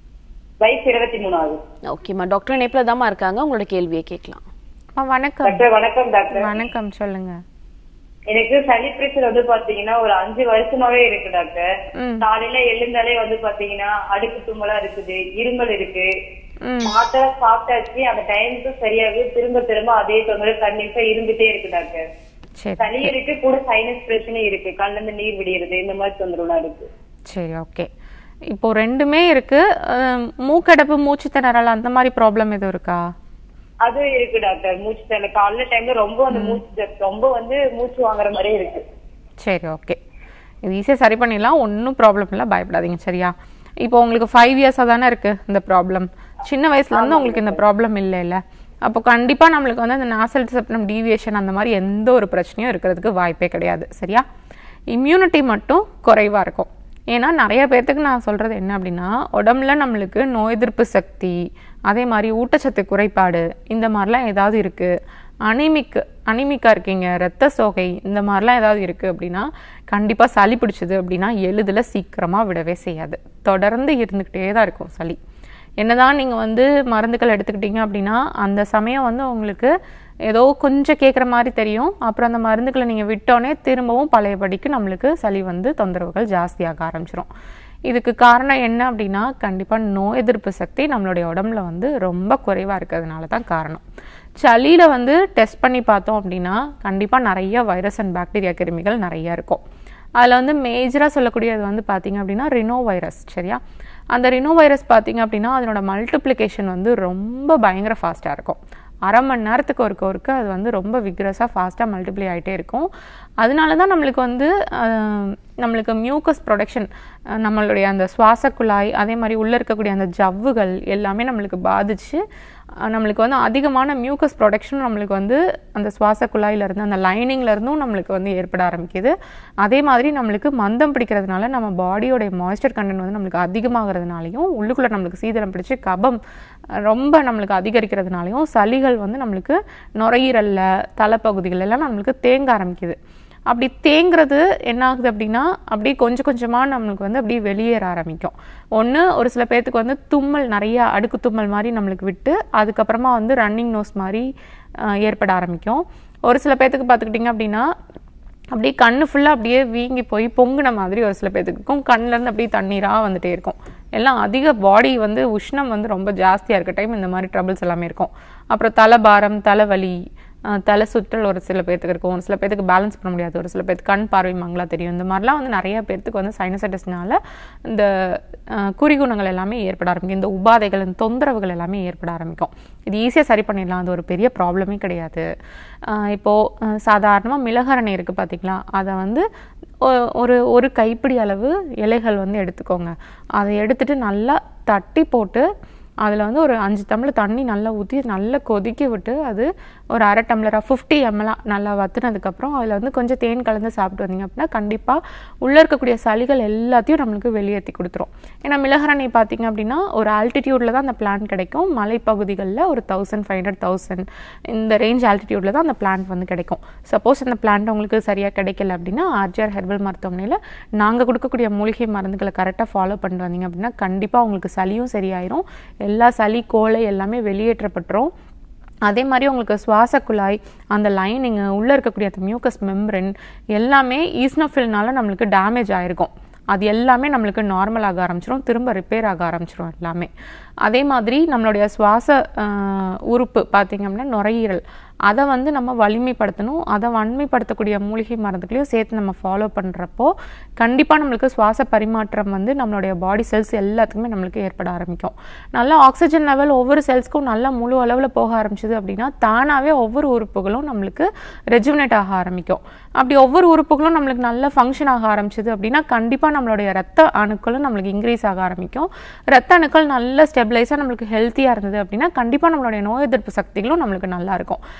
வயசு இருபத்தி மூணு ஆகுது ஓகேம்மா டாக்டர் இணைப்புல தாம்மா இருக்காங்க உங்களோட கேள்வியை கேட்கலாம் அம்மா வணக்கம் டாக்டர் வணக்கம் டாக்டர் வணக்கம் சொல்லுங்க எனக்கு சளி பிரச்சனை வந்து பாத்தீங்கன்னா ஒரு அஞ்சு வருஷமாவே இருக்கு டாக்டர் ம். காலையில எழுந்தாலே வந்து பாத்தீங்கன்னா அடுக்கு தும்மலா இருக்குது இருமல் இருக்கு ம் மாத்திரை சாப்பிட்டாச்சு அந்த டைமுக்கு சரியாகுது திரும்ப திரும்ப அதே தொந்தரவு கண்டிப்பா இருந்துட்டே இருக்கு டாக்டர் சரி சளி இருக்கு கூட சைனஸ் பிரச்சனை இருக்கு கண்ணுல இருந்து நீர் விடியறது இந்த மாதிரி தொந்தரவுலாம் இருக்கு சரி ஓகே இப்போ ரெண்டுமே இருக்கு அஹ், மூக்கடைப்பு மூச்சு திணறல் அந்த மாதிரி ப்ராப்ளம் எதுவும் இருக்கா அது இருக்கு டாக்டர் மூச்சு தலை காலைல டைம்ல ரொம்ப அந்த மூச்சு ஜ- ரொம்ப வந்து மூச்சு வாங்குற மாதிரி இருக்கு சரி ஓகே இது ஈஸியாக சரி பண்ணிடலாம் ஒன்றும் ப்ராப்ளம் இல்லை பயப்படாதீங்க சரியா இப்போ உங்களுக்கு ஃபைவ் இயர்ஸாக தானே இருக்குது இந்த ப்ராப்ளம் சின்ன வயசுலேருந்து உங்களுக்கு இந்த ப்ராப்ளம் இல்லை இல்லை அப்போ கண்டிப்பாக நம்மளுக்கு வந்து அந்த நாசல் செப்டம் டீவியேஷன் அந்த மாதிரி எந்த ஒரு பிரச்சனையும் இருக்கிறதுக்கு வாய்ப்பே கிடையாது சரியா இம்யூனிட்டி மட்டும் குறைவாக இருக்கும் ஏன்னா நிறைய பேர்த்துக்கு நான் சொல்கிறது என்ன அப்படின்னா உடம்புல நம்மளுக்கு நோய் எதிர்ப்பு சக்தி அதே மாதிரி ஊட்டச்சத்து குறைபாடு இந்த மாதிரிலாம் ஏதாவது இருக்குது அனிமிக் அனிமிக்காக இருக்கீங்க ரத்த சோகை இந்த மாதிரிலாம் ஏதாவது இருக்குது அப்படின்னா கண்டிப்பாக சளி பிடிச்சது அப்படின்னா எளிதில் சீக்கிரமாக விடவே செய்யாது தொடர்ந்து இருந்துக்கிட்டே தான் இருக்கும் சளி என்னதான் நீங்கள் வந்து மருந்துகள் எடுத்துக்கிட்டீங்க அப்படின்னா அந்த சமயம் வந்து உங்களுக்கு ஏதோ கொஞ்சம் கேட்குற மாதிரி தெரியும் அப்புறம் அந்த மருந்துகளை நீங்கள் விட்டோன்னே திரும்பவும் பழையபடிக்கு நம்மளுக்கு சளி வந்து தொந்தரவுகள் ஜாஸ்தியாக ஆரம்பிச்சிரும் இதுக்கு காரணம் என்ன அப்படின்னா கண்டிப்பாக நோய் எதிர்ப்பு சக்தி நம்மளுடைய உடம்புல வந்து ரொம்ப குறைவாக இருக்கிறதுனால தான் காரணம் சளியில் வந்து டெஸ்ட் பண்ணி பார்த்தோம் அப்படின்னா கண்டிப்பாக நிறைய வைரஸ் அண்ட் பாக்டீரியா கிருமிகள் நிறைய இருக்கும் அதில் வந்து மேஜராக சொல்லக்கூடியது வந்து பார்த்தீங்க அப்படின்னா ரினோ வைரஸ் சரியா அந்த ரினோ வைரஸ் பார்த்தீங்க அப்படின்னா அதனோட மல்டிப்ளிகேஷன் வந்து ரொம்ப பயங்கர ஃபாஸ்ட்டாக இருக்கும் அரை மணி நேரத்துக்கு ஒருக்க ஒருக்க அது வந்து ரொம்ப விக்ரஸாக ஃபாஸ்ட்டாக மல்டிப்ளை ஆகிட்டே இருக்கும் அதனால தான் நம்மளுக்கு வந்து ஆஹ், நம்மளுக்கு மியூக்கஸ் ப்ரொடக்ஷன் நம்மளுடைய அந்த சுவாச குழாய் அதே மாதிரி உள்ளே இருக்கக்கூடிய அந்த ஜவ்வுகள் எல்லாமே நம்மளுக்கு பாதிச்சு அஹ், நம்மளுக்கு வந்து அதிகமான மியூக்கஸ் ப்ரொடக்ஷன் நம்மளுக்கு வந்து அந்த சுவாச குழாயிலேருந்து அந்த லைனிங்ல இருந்தும் நம்மளுக்கு வந்து ஏற்பட ஆரம்பிக்குது அதே மாதிரி நம்மளுக்கு மந்தம் பிடிக்கிறதுனால நம்ம பாடியோடைய மாய்ஸ்சர் கண்டென்ட் வந்து நம்மளுக்கு அதிகமாகிறதுனாலையும் உள்ளுக்குள்ளே நம்மளுக்கு சீதளம் பிடிச்சு கபம் அஹ், ரொம்ப நம்மளுக்கு அதிகரிக்கிறதுனாலையும் சளிகள் வந்து நம்மளுக்கு நுரையீரல்ல தலைப்பகுதிகள் எல்லாம் நம்மளுக்கு தேங்க ஆரம்பிக்குது அப்படி தேங்குறது என்ன ஆகுது அப்படின்னா அப்படியே கொஞ்சம் கொஞ்சமாக நம்மளுக்கு வந்து அப்படியே வெளியேற ஆரம்பிக்கும் ஒன்று ஒரு சில பேர்த்துக்கு வந்து தும்மல் நிறைய அடுக்கு தும்மல் மாதிரி நம்மளுக்கு விட்டு அதுக்கப்புறமா வந்து ரன்னிங் நோஸ் மாதிரி அஹ், ஏற்பட ஆரம்பிக்கும் ஒரு சில பேர்த்துக்கு பார்த்துக்கிட்டிங்க அப்படின்னா அப்படியே கண்ணு ஃபுல்லாக அப்படியே வீங்கி போய் பொங்குன மாதிரி ஒரு சில பேர்த்துக்கு இருக்கும் கண்ணுலேருந்து அப்படியே தண்ணீராக வந்துட்டே இருக்கும் எல்லாம் அதிக பாடி வந்து உஷ்ணம் வந்து ரொம்ப ஜாஸ்தியாக இருக்க டைம் இந்த மாதிரி ட்ரபிள்ஸ் எல்லாமே இருக்கும் அப்புறம் தலைபாரம் தலைவலி அஹ், தலை சுற்றல் ஒரு சில பேர்த்துக்கு இருக்கும் ஒரு சில பேர்த்துக்கு பேலன்ஸ் பண்ண முடியாது ஒரு சில பேர்த்துக்கு கண் பார்வை மங்களா தெரியும் இந்த மாதிரிலாம் வந்து நிறைய பேர்த்துக்கு வந்து சைனசைட்டிஸ்னால இந்த அஹ், குறிகுணங்கள் எல்லாமே ஏற்பட ஆரம்பிக்கும் இந்த உபாதைகள் இந்த தொந்தரவுகள் எல்லாமே ஏற்பட ஆரம்பிக்கும் இது ஈஸியாக சரி பண்ணிடலாம் அது ஒரு பெரிய ப்ராப்ளமே கிடையாது அஹ், இப்போ சாதாரணமாக மிளகரணை இருக்குது பார்த்தீங்களா அதை வந்து ஒ- ஒரு ஒரு கைப்பிடி அளவு இலைகள் வந்து எடுத்துக்கோங்க அதை எடுத்துட்டு நல்லா தட்டி போட்டு அதில் வந்து ஒரு அஞ்சு டம்ளர் தண்ணி நல்லா ஊற்றி நல்லா கொதிக்க விட்டு அது ஒரு அரை டம்ளராக ஃபிஃப்டி எம்எல்லாம் நல்லா வத்துனதுக்கப்புறம் அதில் வந்து கொஞ்சம் தேன் கலந்து சாப்பிட்டு வந்தீங்க அப்படின்னா கண்டிப்பாக உள்ளே இருக்கக்கூடிய சளிகள் எல்லாத்தையும் நம்மளுக்கு வெளியேற்றி கொடுத்துரும் ஏன்னா மிளகரணை பார்த்தீங்க அப்படின்னா ஒரு ஆல்டிடியூடில் தான் அந்த பிளான்ட் கிடைக்கும் மலைப்பகுதிகளில் ஒரு தௌசண்ட் ஃபைவ் ஹண்ட்ரட் தௌசண்ட் இந்த ரேஞ்ச் ஆல்டிடியூடில் தான் அந்த பிளான்ட் வந்து கிடைக்கும் சப்போஸ் அந்த பிளான்ட் உங்களுக்கு சரியாக கிடைக்கல அப்படின்னா ஆர்ஜிஆர் ஹெர்பல் மருத்துவமனையில் நாங்கள் கொடுக்கக்கூடிய மூலிகை மருந்துகளை கரெக்டாக ஃபாலோ பண்ணிட்டு வந்தீங்க அப்படின்னா கண்டிப்பாக உங்களுக்கு சளியும் சரியாயிரும் எல்லா சளி கோலை எல்லாமே வெளியேற்றப்பட்டுரும் அதே மாதிரி உங்களுக்கு சுவாச குழாய் அந்த லைனிங்கு உள்ளே இருக்கக்கூடிய அந்த மியூக்கஸ் மெம்பரன் எல்லாமே ஈஸ்னோஃபில்னால நம்மளுக்கு டேமேஜ் ஆயிருக்கும் அது எல்லாமே நம்மளுக்கு நார்மல் ஆக ஆரம்பிச்சிரும் திரும்ப ரிப்பேர் ஆக ஆரம்பிச்சிரும் எல்லாமே அதே மாதிரி நம்மளுடைய சுவாச ஆஹ், உறுப்பு பார்த்தீங்க அப்படின்னா நுரையீரல் அதை வந்து நம்ம வலிமைப்படுத்தணும் அதை வன்மைப்படுத்தக்கூடிய மூலிகை மருந்துகளையும் சேர்த்து நம்ம ஃபாலோ பண்ணுறப்போ கண்டிப்பாக நம்மளுக்கு சுவாச பரிமாற்றம் வந்து நம்மளுடைய பாடி செல்ஸ் எல்லாத்துக்குமே நம்மளுக்கு ஏற்பட ஆரம்பிக்கும் நல்லா ஆக்சிஜன் லெவல் ஒவ்வொரு செல்ஸ்க்கும் நல்லா முழு அளவில் போக ஆரம்பிச்சது அப்படின்னா தானாகவே ஒவ்வொரு உறுப்புகளும் நம்மளுக்கு ரெஜுனேட் ஆக ஆரம்பிக்கும் அப்படி ஒவ்வொரு உறுப்புகளும் நம்மளுக்கு நல்ல ஃபங்க்ஷன் ஆக ஆரம்பிச்சது அப்படின்னா கண்டிப்பாக நம்மளுடைய ரத்த அணுக்களும் நம்மளுக்கு இன்க்ரீஸ் ஆக ஆரம்பிக்கும் ரத்த அணுக்கள் நல்ல ஸ்டெபிளைஸாக நம்மளுக்கு ஹெல்த்தியாக இருந்தது அப்படின்னா கண்டிப்பாக நம்மளுடைய நோய் எதிர்ப்பு சக்திகளும் நம்மளுக்கு நல்லா இருக்கும்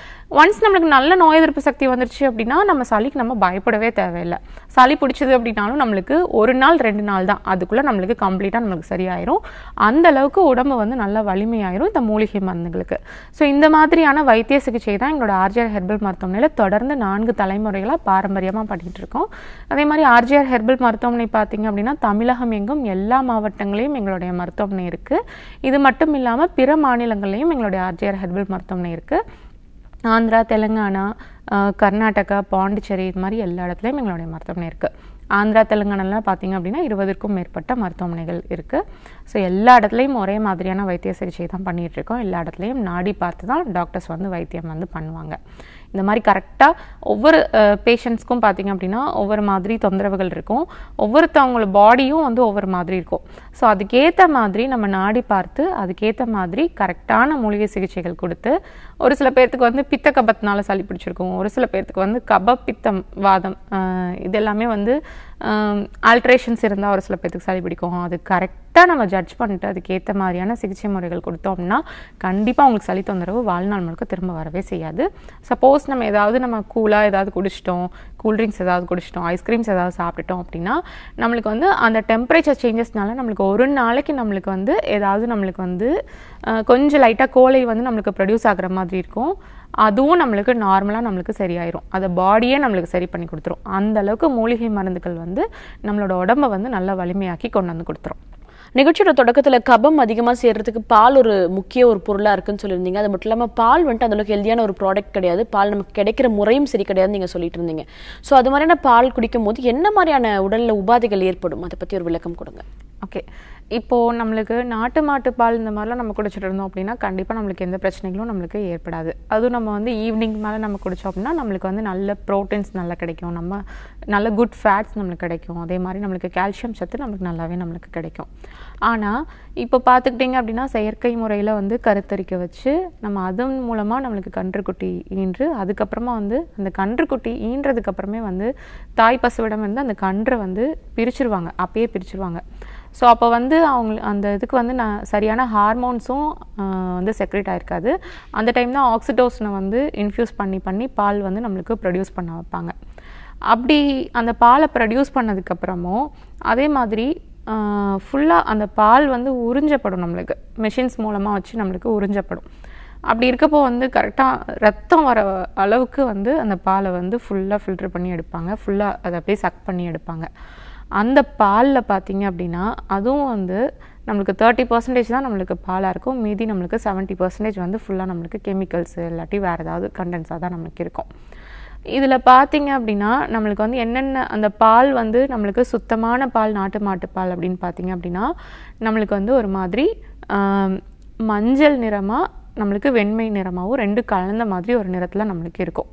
ஒன்ஸ் நம்மளுக்கு நல்ல நோய் எதிர்ப்பு சக்தி வந்துருச்சு அப்படின்னா நம்ம சளிக்கு நம்ம பயப்படவே தேவையில்லை சளி பிடிச்சது அப்படின்னாலும் நம்மளுக்கு ஒரு நாள் ரெண்டு நாள் தான் அதுக்குள்ளே நம்மளுக்கு கம்ப்ளீட்டாக நம்மளுக்கு சரியாயிரும் அந்த அளவுக்கு உடம்பு வந்து நல்லா வலிமையாயிரும் இந்த மூலிகை மருந்துகளுக்கு ஸோ இந்த மாதிரியான வைத்திய சிகிச்சை தான் எங்களோட ஆர்ஜிஆர் ஹெர்பல் மருத்துவமனையில் தொடர்ந்து நான்கு தலைமுறைகளாக பாரம்பரியமாக பண்ணிட்டு இருக்கோம் அதே மாதிரி ஆர்ஜிஆர் ஹெர்பல் மருத்துவமனை பார்த்தீங்க அப்படின்னா தமிழகம் எங்கும் எல்லா மாவட்டங்களையும் எங்களுடைய மருத்துவமனை இருக்குது இது மட்டும் இல்லாமல் பிற மாநிலங்கள்லையும் எங்களுடைய ஆர்ஜிஆர் ஹெர்பல் மருத்துவமனை இருக்குது ஆந்திரா தெலுங்கானா அஹ், கர்நாடகா பாண்டிச்சேரி இது மாதிரி எல்லா இடத்துலையும் எங்களுடைய மருத்துவமனை இருக்குது ஆந்திரா தெலுங்கானாலாம் பார்த்தீங்க அப்படின்னா இருபதுக்கும் மேற்பட்ட மருத்துவமனைகள் இருக்குது ஸோ எல்லா இடத்துலையும் ஒரே மாதிரியான வைத்திய சிகிச்சை தான் பண்ணிட்டு இருக்கோம் எல்லா இடத்துலையும் நாடி பார்த்து தான் டாக்டர்ஸ் வந்து வைத்தியம் வந்து பண்ணுவாங்க இந்த மாதிரி கரெக்டாக ஒவ்வொரு பேஷண்ட்ஸ்க்கும் பார்த்தீங்க அப்படின்னா ஒவ்வொரு மாதிரி தொந்தரவுகள் இருக்கும் ஒவ்வொருத்தவங்களோட பாடியும் வந்து ஒவ்வொரு மாதிரி இருக்கும் ஸோ அதுக்கேற்ற மாதிரி நம்ம நாடி பார்த்து அதுக்கேற்ற மாதிரி கரெக்டான மூலிகை சிகிச்சைகள் கொடுத்து ஒரு சில பேர்த்துக்கு வந்து பித்த கபத்தினால சளி பிடிச்சிருக்கும் ஒரு சில பேர்த்துக்கு வந்து கப பித்தம் வாதம் ஆஹ் இது எல்லாமே வந்து ஆல்ட்ரேஷன்ஸ் இருந்தால் ஒரு சில பேர்த்துக்கு சளி பிடிக்கும் அது கரெக்டாக நம்ம ஜட்ஜ் பண்ணிட்டு அதுக்கேற்ற மாதிரியான சிகிச்சை முறைகள் கொடுத்தோம் அப்படின்னா கண்டிப்பாக உங்களுக்கு சளி தொந்தரவு வாழ்நாள் முழுக்க திரும்ப வரவே செய்யாது சப்போஸ் நம்ம ஏதாவது நம்ம கூலாக ஏதாவது குடிச்சிட்டோம் கூல்ட்ரிங்க்ஸ் ஏதாவது குடிச்சிட்டோம் ஐஸ்கிரீம்ஸ் ஏதாவது சாப்பிட்டுட்டோம் அப்படின்னா நம்மளுக்கு வந்து அந்த டெம்பரேச்சர் சேஞ்சஸ்னால நம்மளுக்கு ஒரு நாளைக்கு நம்மளுக்கு வந்து ஏதாவது நம்மளுக்கு வந்து அஹ், கொஞ்சம் லைட்டாக கோலை வந்து நம்மளுக்கு ப்ரொடியூஸ் ஆகுற மாதிரி இருக்கும் அதுவும் நம்மளுக்கு நார்மலாக நம்மளுக்கு சரியாயிரும் அதை பாடியே நம்மளுக்கு சரி பண்ணி கொடுத்துரும் அந்த அளவுக்கு மூலிகை மருந்துகள் வந்து நம்மளோட உடம்பை வந்து நல்லா வலிமையாக்கி கொண்டு வந்து கொடுத்துரும் நிகழ்ச்சியோட தொடக்கத்துல கபம் அதிகமா சேர்றதுக்கு பால் ஒரு முக்கிய ஒரு பொருளா இருக்குன்னு சொல்லியிருந்தீங்க அது மட்டும் இல்லாம பால் வந்துட்டு அந்த அளவுக்கு ஹெல்தியான ஒரு ப்ராடக்ட் கிடையாது பால் நமக்கு கிடைக்கிற முறையும் சரி கிடையாதுன்னு நீங்க சொல்லிட்டு இருந்தீங்க சோ அது மாதிரியான பால் குடிக்கும் போது என்ன மாதிரியான உடல்ல உபாதைகள் ஏற்படும் அதை பத்தி ஒரு விளக்கம் கொடுங்க ஓகே இப்போது நம்மளுக்கு நாட்டு மாட்டு பால் இந்த மாதிரிலாம் நம்ம குடிச்சிட்டு இருந்தோம் அப்படின்னா கண்டிப்பாக நம்மளுக்கு எந்த பிரச்சனைகளும் நம்மளுக்கு ஏற்படாது அதுவும் நம்ம வந்து ஈவினிங் மேலே நம்ம குடித்தோம் அப்படின்னா நம்மளுக்கு வந்து நல்ல ப்ரோட்டீன்ஸ் நல்லா கிடைக்கும் நம்ம நல்ல குட் ஃபேட்ஸ் நம்மளுக்கு கிடைக்கும் அதே மாதிரி நம்மளுக்கு கால்சியம் சத்து நம்மளுக்கு நல்லாவே நம்மளுக்கு கிடைக்கும் ஆனால் இப்போ பார்த்துக்கிட்டிங்க அப்படின்னா செயற்கை முறையில் வந்து கருத்தரிக்க வச்சு நம்ம அதன் மூலமாக நம்மளுக்கு கன்றுக்குட்டி ஈன்று அதுக்கப்புறமா வந்து அந்த கன்றுக்குட்டி ஈன்றதுக்கு அப்புறமே வந்து தாய் பசுவிடம் வந்து அந்த கன்றை வந்து பிரிச்சிருவாங்க அப்பயே பிரிச்சிருவாங்க ஸோ அப்போ வந்து அவங்க அந்த இதுக்கு வந்து நான் சரியான ஹார்மோன்ஸும் வந்து செக்ரேட் ஆயிருக்காது அந்த டைம் தான் ஆக்சிடோசனை வந்து இன்ஃப்யூஸ் பண்ணி பண்ணி பால் வந்து நம்மளுக்கு ப்ரொடியூஸ் பண்ண வைப்பாங்க அப்படி அந்த பாலை ப்ரொடியூஸ் பண்ணதுக்கப்புறமும் அதே மாதிரி ஃபுல்லாக அந்த பால் வந்து உறிஞ்சப்படும் நம்மளுக்கு மெஷின்ஸ் மூலமாக வச்சு நம்மளுக்கு உறிஞ்சப்படும் அப்படி இருக்கப்போ வந்து கரெக்டாக ரத்தம் வர அளவுக்கு வந்து அந்த பாலை வந்து ஃபுல்லாக ஃபில்டர் பண்ணி எடுப்பாங்க ஃபுல்லாக அதை அப்படியே சக் பண்ணி எடுப்பாங்க அந்த பாலில் பார்த்தீங்க அப்படின்னா அதுவும் வந்து நம்மளுக்கு தேர்ட்டி பர்சன்டேஜ் தான் நம்மளுக்கு பாலாக இருக்கும் மீதி நம்மளுக்கு செவன்ட்டி பர்சன்டேஜ் வந்து ஃபுல்லாக நம்மளுக்கு கெமிக்கல்ஸ் இல்லாட்டி வேறு ஏதாவது கண்டென்ஸாக தான் நம்மளுக்கு இருக்கும் இதில் பார்த்தீங்க அப்படின்னா நம்மளுக்கு வந்து என்னென்ன அந்த பால் வந்து நம்மளுக்கு சுத்தமான பால் நாட்டு மாட்டு பால் அப்படின்னு பார்த்தீங்க அப்படின்னா நம்மளுக்கு வந்து ஒரு மாதிரி ஆம், மஞ்சள் நிறமாக நம்மளுக்கு வெண்மை நிறமாகவும் ரெண்டு கலந்த மாதிரி ஒரு நிறத்தில் நம்மளுக்கு இருக்கும்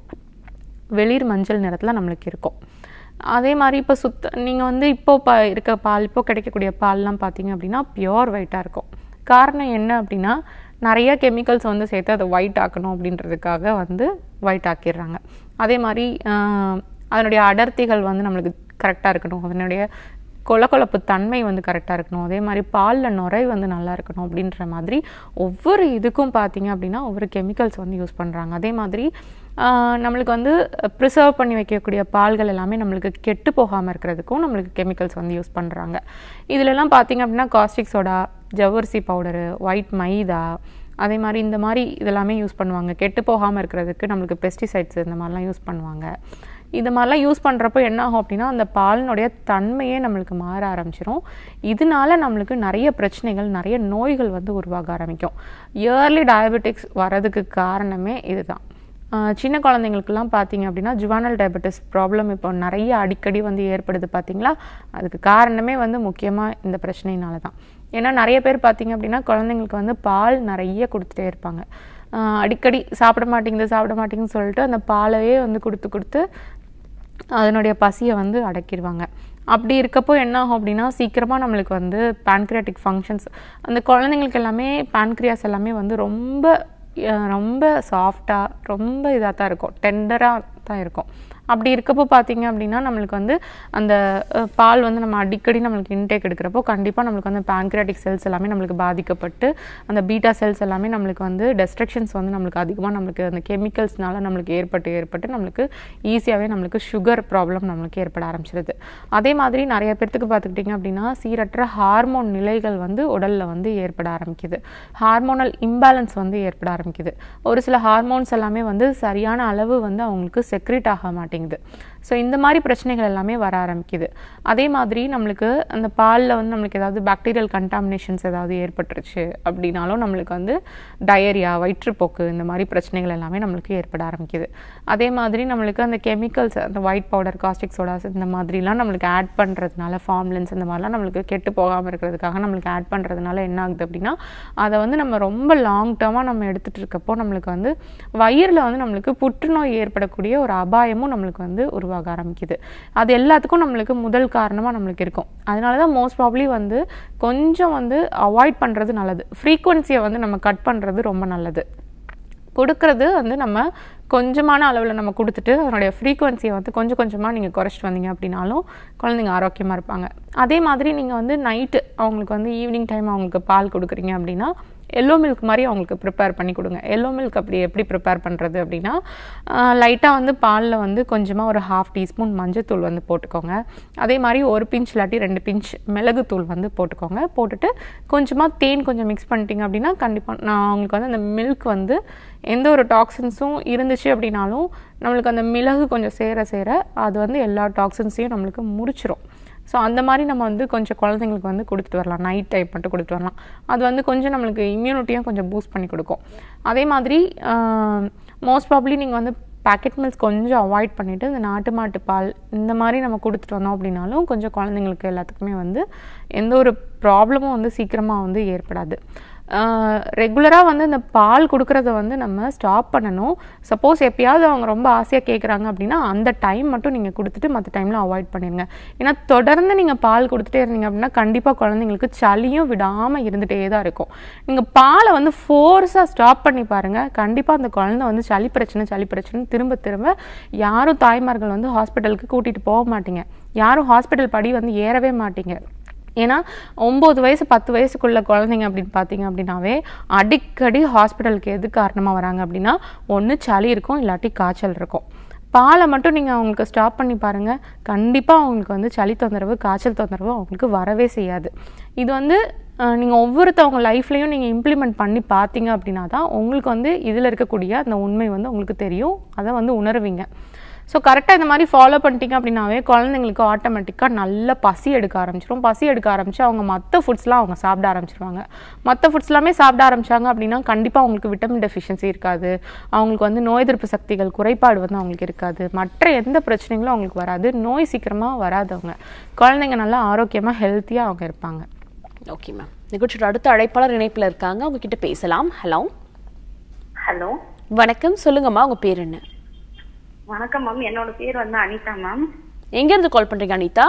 வெளிர் மஞ்சள் நிறத்தில் நம்மளுக்கு இருக்கும் அதே மாதிரி இப்போ சுத்த நீங்கள் வந்து இப்போ ப இருக்க பால் இப்போ கிடைக்கக்கூடிய பால்லாம் பார்த்தீங்க அப்படின்னா பியோர் ஒயிட்டாக இருக்கும் காரணம் என்ன அப்படின்னா நிறைய கெமிக்கல்ஸ் வந்து சேர்த்து அதை ஒயிட் ஆக்கணும் அப்படின்றதுக்காக வந்து ஒயிட் ஆக்கிடுறாங்க அதே மாதிரி ஆஹ், அதனுடைய அடர்த்திகள் வந்து நம்மளுக்கு கரெக்டாக இருக்கணும் அதனுடைய கொலகொலப்பு தன்மை வந்து கரெக்டாக இருக்கணும் அதே மாதிரி பாலில் நுரை வந்து நல்லா இருக்கணும் அப்படின்ற மாதிரி ஒவ்வொரு இதுக்கும் பார்த்தீங்க அப்படின்னா ஒவ்வொரு கெமிக்கல்ஸ் வந்து யூஸ் பண்ணுறாங்க அதே மாதிரி ஆஹ், நம்மளுக்கு வந்து ப்ரிசர்வ் பண்ணி வைக்கக்கூடிய பால்கள் எல்லாமே நம்மளுக்கு கெட்டு போகாமல் இருக்கிறதுக்கும் நம்மளுக்கு கெமிக்கல்ஸ் வந்து யூஸ் பண்ணுறாங்க இதுலலாம் பார்த்தீங்க அப்படின்னா காஸ்டிக் சோடா ஜவ்வரிசி பவுடரு ஒயிட் மைதா அதே மாதிரி இந்த மாதிரி இதெல்லாமே யூஸ் பண்ணுவாங்க கெட்டு போகாமல் இருக்கிறதுக்கு நம்மளுக்கு பெஸ்டிசைட்ஸ் இந்த மாதிரிலாம் யூஸ் பண்ணுவாங்க இது மாதிரிலாம் யூஸ் பண்ணுறப்போ என்ன ஆகும் அப்படின்னா அந்த பாலினுடைய தன்மையே நம்மளுக்கு மாற ஆரம்பிச்சிரும் இதனால நம்மளுக்கு நிறைய பிரச்சனைகள் நிறைய நோய்கள் வந்து உருவாக ஆரம்பிக்கும் இயர்லி டயபெட்டிக்ஸ் வரதுக்கு காரணமே இதுதான் ஆஹ் சின்ன குழந்தைங்களுக்குலாம் பார்த்தீங்க அப்படின்னா ஜுவானல் டயபெட்டிஸ் ப்ராப்ளம் இப்போ நிறைய அடிக்கடி வந்து ஏற்படுது பார்த்தீங்களா அதுக்கு காரணமே வந்து முக்கியமாக இந்த பிரச்சனையினால தான் ஏன்னா நிறைய பேர் பார்த்தீங்க அப்படின்னா குழந்தைங்களுக்கு வந்து பால் நிறைய கொடுத்துட்டே இருப்பாங்க ஆஹ் அடிக்கடி சாப்பிட மாட்டேங்குது சாப்பிட மாட்டேங்குதுன்னு சொல்லிட்டு அந்த பாலையே வந்து கொடுத்து கொடுத்து அதனுடைய பசியை வந்து அடக்கிடுவாங்க அப்படி இருக்கப்போ என்ன ஆகும் அப்படின்னா சீக்கிரமாக நம்மளுக்கு வந்து pancreatic ஃபங்க்ஷன்ஸ் அந்த குழந்தைங்களுக்கு எல்லாமே pancreas எல்லாமே வந்து ரொம்ப அஹ், ரொம்ப சாஃப்டாக ரொம்ப இதாக தான் இருக்கும் டெண்டராக தான் இருக்கும் அப்படி இருக்கப்போ பார்த்தீங்க அப்படின்னா நம்மளுக்கு வந்து அந்த அஹ், பால் வந்து நம்ம அடிக்கடி நம்மளுக்கு இன்டேக் எடுக்கிறப்போ கண்டிப்பாக நம்மளுக்கு வந்து pancreatic செல்ஸ் எல்லாமே நம்மளுக்கு பாதிக்கப்பட்டு அந்த பீட்டா செல்ஸ் எல்லாமே நம்மளுக்கு வந்து டெஸ்ட்ரக்ஷன்ஸ் வந்து நம்மளுக்கு அதிகமாக நம்மளுக்கு அந்த கெமிக்கல்ஸ்னால நம்மளுக்கு ஏற்பட்டு ஏற்பட்டு நம்மளுக்கு ஈஸியாகவே நம்மளுக்கு சுகர் ப்ராப்ளம் நம்மளுக்கு ஏற்பட ஆரம்பிச்சிருது அதே மாதிரி நிறைய பேர்த்துக்கு பார்த்துக்கிட்டிங்க அப்படின்னா சீரற்ற ஹார்மோன் நிலைகள் வந்து உடலில் வந்து ஏற்பட ஆரம்பிக்குது ஹார்மோனல் இம்பேலன்ஸ் வந்து ஏற்பட ஆரம்பிக்குது ஒரு சில ஹார்மோன்ஸ் எல்லாமே வந்து சரியான அளவு வந்து அவங்களுக்கு செக்ரேட் ஆக மாட்டேங்குது ஸோ இந்த மாதிரி பிரச்சனைகள் எல்லாமே வர ஆரம்பிக்குது அதே மாதிரி நம்மளுக்கு அந்த பாலில் வந்து நம்மளுக்கு ஏதாவது பாக்டீரியல் கண்டாமினேஷன்ஸ் ஏதாவது ஏற்பட்டுருச்சு அப்படின்னாலும் நம்மளுக்கு வந்து டயரியா வயிற்றுப்போக்கு இந்த மாதிரி பிரச்சனைகள் எல்லாமே நம்மளுக்கு ஏற்பட ஆரம்பிக்குது அதே மாதிரி நம்மளுக்கு அந்த கெமிக்கல்ஸ் அந்த ஒயிட் பவுடர் காஸ்டிக் சோடாஸ் இந்த மாதிரிலாம் நம்மளுக்கு ஆட் பண்ணுறதுனால ஃபார்ம்லன்ஸ் இந்த மாதிரிலாம் நம்மளுக்கு கெட்டு போகாமல் இருக்கிறதுக்காக நம்மளுக்கு ஆட் பண்ணுறதுனால என்ன ஆகுது அப்படின்னா அதை வந்து நம்ம ரொம்ப லாங் டேர்மாக நம்ம எடுத்துகிட்டு இருக்கப்போ நம்மளுக்கு வந்து வயிறில் வந்து நம்மளுக்கு புற்றுநோய் ஏற்படக்கூடிய ஒரு அபாயமும் நம்மளுக்கு வந்து உருவாக ஆரம்பிக்குது அது எல்லாத்துக்கும் நம்மளுக்கு முதல் காரணமாக நம்மளுக்கு இருக்கும் அதனால தான் மோஸ்ட் ப்ராப்ளி வந்து கொஞ்சம் வந்து அவாய்ட் பண்ணுறது நல்லது ஃப்ரீக்குவன்சியை வந்து நம்ம கட் பண்ணுறது ரொம்ப நல்லது கொடுக்கறது வந்து நம்ம கொஞ்சமான அளவில் நம்ம கொடுத்துட்டு அதனுடைய ஃப்ரீக்குவன்சியை வந்து கொஞ்சம் கொஞ்சமாக நீங்கள் குறைச்சிட்டு வந்தீங்க அப்படின்னாலும் குழந்தைங்க ஆரோக்கியமாக இருப்பாங்க அதே மாதிரி நீங்கள் வந்து நைட்டு அவங்களுக்கு வந்து ஈவினிங் டைம் அவங்களுக்கு பால் கொடுக்குறீங்க அப்படின்னா எல்லோ மில்க் மாதிரி அவங்களுக்கு ப்ரிப்பேர் பண்ணி கொடுங்க எல்லோ மில்க் அப்படி எப்படி ப்ரிப்பேர் பண்ணுறது அப்படின்னா லைட்டாக வந்து பாலில் வந்து கொஞ்சமாக ஒரு ஹாஃப் டீஸ்பூன் மஞ்சத்தூள் வந்து போட்டுக்கோங்க அதே மாதிரி ஒரு பிஞ்ச் இல்லாட்டி ரெண்டு பிஞ்ச் மிளகுத்தூள் வந்து போட்டுக்கோங்க போட்டுட்டு கொஞ்சமாக தேன் கொஞ்சம் மிக்ஸ் பண்ணிட்டீங்க அப்படின்னா கண்டிப்பாக நான் அவங்களுக்கு வந்து அந்த மில்க் வந்து எந்த ஒரு டாக்ஸின்ஸும் இருந்துச்சு அப்படின்னாலும் நம்மளுக்கு அந்த மிளகு கொஞ்சம் சேர சேர அது வந்து எல்லா டாக்ஸின்ஸையும் நம்மளுக்கு முறிச்சிரும் ஸோ அந்த மாதிரி நம்ம வந்து கொஞ்சம் குழந்தைங்களுக்கு வந்து கொடுத்துட்டு வரலாம் நைட் டைம் மட்டும் கொடுத்துட்டு வரலாம் அது வந்து கொஞ்சம் நம்மளுக்கு இம்யூனிட்டியும் கொஞ்சம் பூஸ்ட் பண்ணி கொடுக்கும் அதே மாதிரி மோஸ்ட் ப்ராப்ளி நீங்கள் வந்து பேக்கெட் மில்ஸ் கொஞ்சம் அவாய்ட் பண்ணிவிட்டு இந்த நாட்டு மாட்டு பால் இந்த மாதிரி நம்ம கொடுத்துட்டு வந்தோம் அப்படின்னாலும் கொஞ்சம் குழந்தைங்களுக்கு எல்லாத்துக்குமே வந்து எந்த ஒரு ப்ராப்ளமும் வந்து சீக்கிரமாக வந்து ஏற்படாது ரெகுலராக வந்து இந்த பால் கொடுக்கறத வந்து நம்ம ஸ்டாப் பண்ணணும் சப்போஸ் எப்பயாவது அவங்க ரொம்ப ஆசையாக கேட்குறாங்க அப்படின்னா அந்த டைம் மட்டும் நீங்கள் கொடுத்துட்டு மற்ற டைமில் அவாய்ட் பண்ணிடுங்க ஏன்னா தொடர்ந்து நீங்கள் பால் கொடுத்துட்டே இருந்தீங்க அப்படின்னா கண்டிப்பாக குழந்தைங்களுக்கு சளியும் விடாமல் இருந்துகிட்டே தான் இருக்கும் நீங்கள் பாலை வந்து ஃபோர்ஸாக ஸ்டாப் பண்ணி பாருங்கள் கண்டிப்பாக அந்த குழந்தை வந்து சளி பிரச்சனை சளி பிரச்சனை திரும்ப திரும்ப யாரும் தாய்மார்கள் வந்து ஹாஸ்பிட்டலுக்கு கூட்டிகிட்டு போக மாட்டீங்க யாரும் ஹாஸ்பிட்டல் படி வந்து ஏறவே மாட்டீங்க ஏன்னா ஒம்பது வயசு பத்து வயசுக்குள்ள குழந்தைங்க அப்படின்னு பார்த்தீங்க அப்படின்னாவே அடிக்கடி ஹாஸ்பிட்டலுக்கு எது காரணமாக வராங்க அப்படின்னா ஒன்று சளி இருக்கும் இல்லாட்டி காய்ச்சல் இருக்கும் பாலை மட்டும் நீங்கள் அவங்களுக்கு ஸ்டாப் பண்ணி பாருங்கள் கண்டிப்பாக அவங்களுக்கு வந்து சளி தொந்தரவு காய்ச்சல் தொந்தரவு அவங்களுக்கு வரவே செய்யாது இது வந்து நீங்கள் ஒவ்வொருத்தவங்க லைஃப்லையும் நீங்கள் இம்ப்ளிமெண்ட் பண்ணி பார்த்தீங்க அப்படின்னா தான் உங்களுக்கு வந்து இதில் இருக்கக்கூடிய அந்த உண்மை வந்து உங்களுக்கு தெரியும் அதை வந்து உணருவீங்க ஸோ கரெக்டாக இந்த மாதிரி ஃபாலோ பண்ணிட்டீங்க அப்படின்னாவே குழந்தைங்களுக்கு ஆட்டோமேட்டிக்காக நல்ல பசி எடுக்க ஆரம்பிச்சிடும் பசி எடுக்க ஆரம்பிச்சு அவங்க மற்ற ஃபுட்ஸ்லாம் அவங்க சாப்பிட ஆரம்பிச்சிருவாங்க மற்ற ஃபுட்ஸ் எல்லாமே சாப்பிட ஆரம்பிச்சாங்க அப்படின்னா கண்டிப்பாக அவங்களுக்கு விட்டமின் டெஃபிஷியன்சி இருக்காது அவங்களுக்கு வந்து நோய் எதிர்ப்பு சக்திகள் குறைபாடு வந்து அவங்களுக்கு இருக்காது மற்ற எந்த பிரச்சனைகளும் அவங்களுக்கு வராது நோய் சீக்கிரமாக வராதவங்க குழந்தைங்க நல்லா ஆரோக்கியமாக ஹெல்த்தியாக அவங்க இருப்பாங்க ஓகே மேம் நிகழ்ச்சியோட அடுத்த அழைப்பாளர் இணைப்பில் இருக்காங்க அவங்க கிட்ட பேசலாம் ஹலோ ஹலோ வணக்கம் சொல்லுங்கம்மா உங்க பேர் என்ன வணக்கம் மேம் என்னோட பேர் வந்து அனிதா மேம் எங்க இருந்து கால் பண்றீங்க அனிதா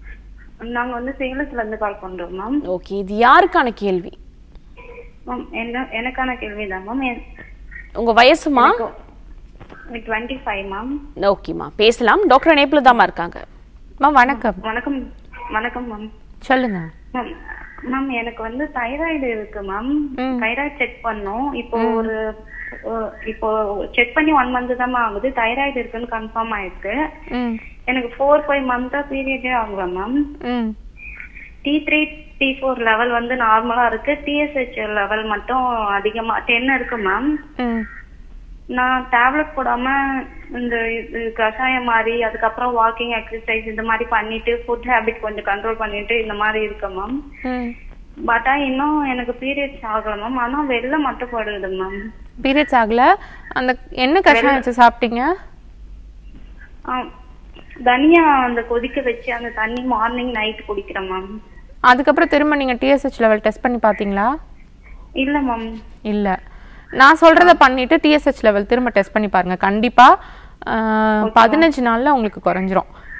நாங்க வந்து சேலத்துல இருந்து கால் பண்றோம் மேம் ஓகே இது யாருக்கான கேள்வி மேம் என்ன எனக்கான கேள்விதான் மேம் என்- உங்க வயசுமா எனக்கு டுவெண்ட்டி ஃபைவ் மேம் ஓகேம்மா பேசலாம் டாக்டர் இணைப்புல தாம்மா இருக்காங்க மேம் வணக்கம் வணக்கம் வணக்கம் மேம் சொல்லுங்க மேம் மேம் எனக்கு வந்து தைராய்டு இருக்கு மேம் தைராய்டு செக் பண்ணோம் இப்போ ஒரு அஹ், இப்போ செக் பண்ணி ஒன் மந்த் தான் ஆகுது தைராய்டு இருக்குன்னு கன்ஃபார்ம் ஆயிருக்கு ம் எனக்கு ஃபோர் ஃபைவ் மந்த்தா பீரியடே ஆகல மேம் ம் T three T four level வந்து நார்மலா இருக்கு டிஎஸ்ஹெச் லெவல் மட்டும் அதிகமா டென் இருக்கு மேம் ம் நான் டேப்லெட் போடாம இந்த இது கஷாயம் மாதிரி அதுக்கப்புறம் வாக்கிங் எக்ஸசைஸ் இந்த மாதிரி பண்ணிட்டு ஃபுட் ஹேபிட் கொஞ்சம் கண்ட்ரோல் பண்ணிட்டு இந்த மாதிரி இருக்கேன் மேம் ம் பட் இன்னும் எனக்கு பீரியட்ஸ் ஆகல மேம் ஆனா வெளில மட்டும் படுது மேம் பீரியட்ஸ் ஆகல அந்த என்ன கஷாயம் வச்சு சாப்பிட்டீங்க தனியா அந்த கொதிக்க வச்சு அந்த தண்ணி மார்னிங் நைட் குடிக்கிறேன் மேம் அதுக்கப்புறம் திரும்ப நீங்க டிஎஸ்ஹெச் லெவல் டெஸ்ட் பண்ணி பாத்தீங்களா இல்ல மேம் இல்ல நான் சொல்றத பண்ணிட்டு டிஎஸ்ஹெச் லெவல் திரும்ப டெஸ்ட் பண்ணி பாருங்க கண்டிப்பா ஆஹ், பதினஞ்சு நாள்ல உங்களுக்கு குறைஞ்சிரும்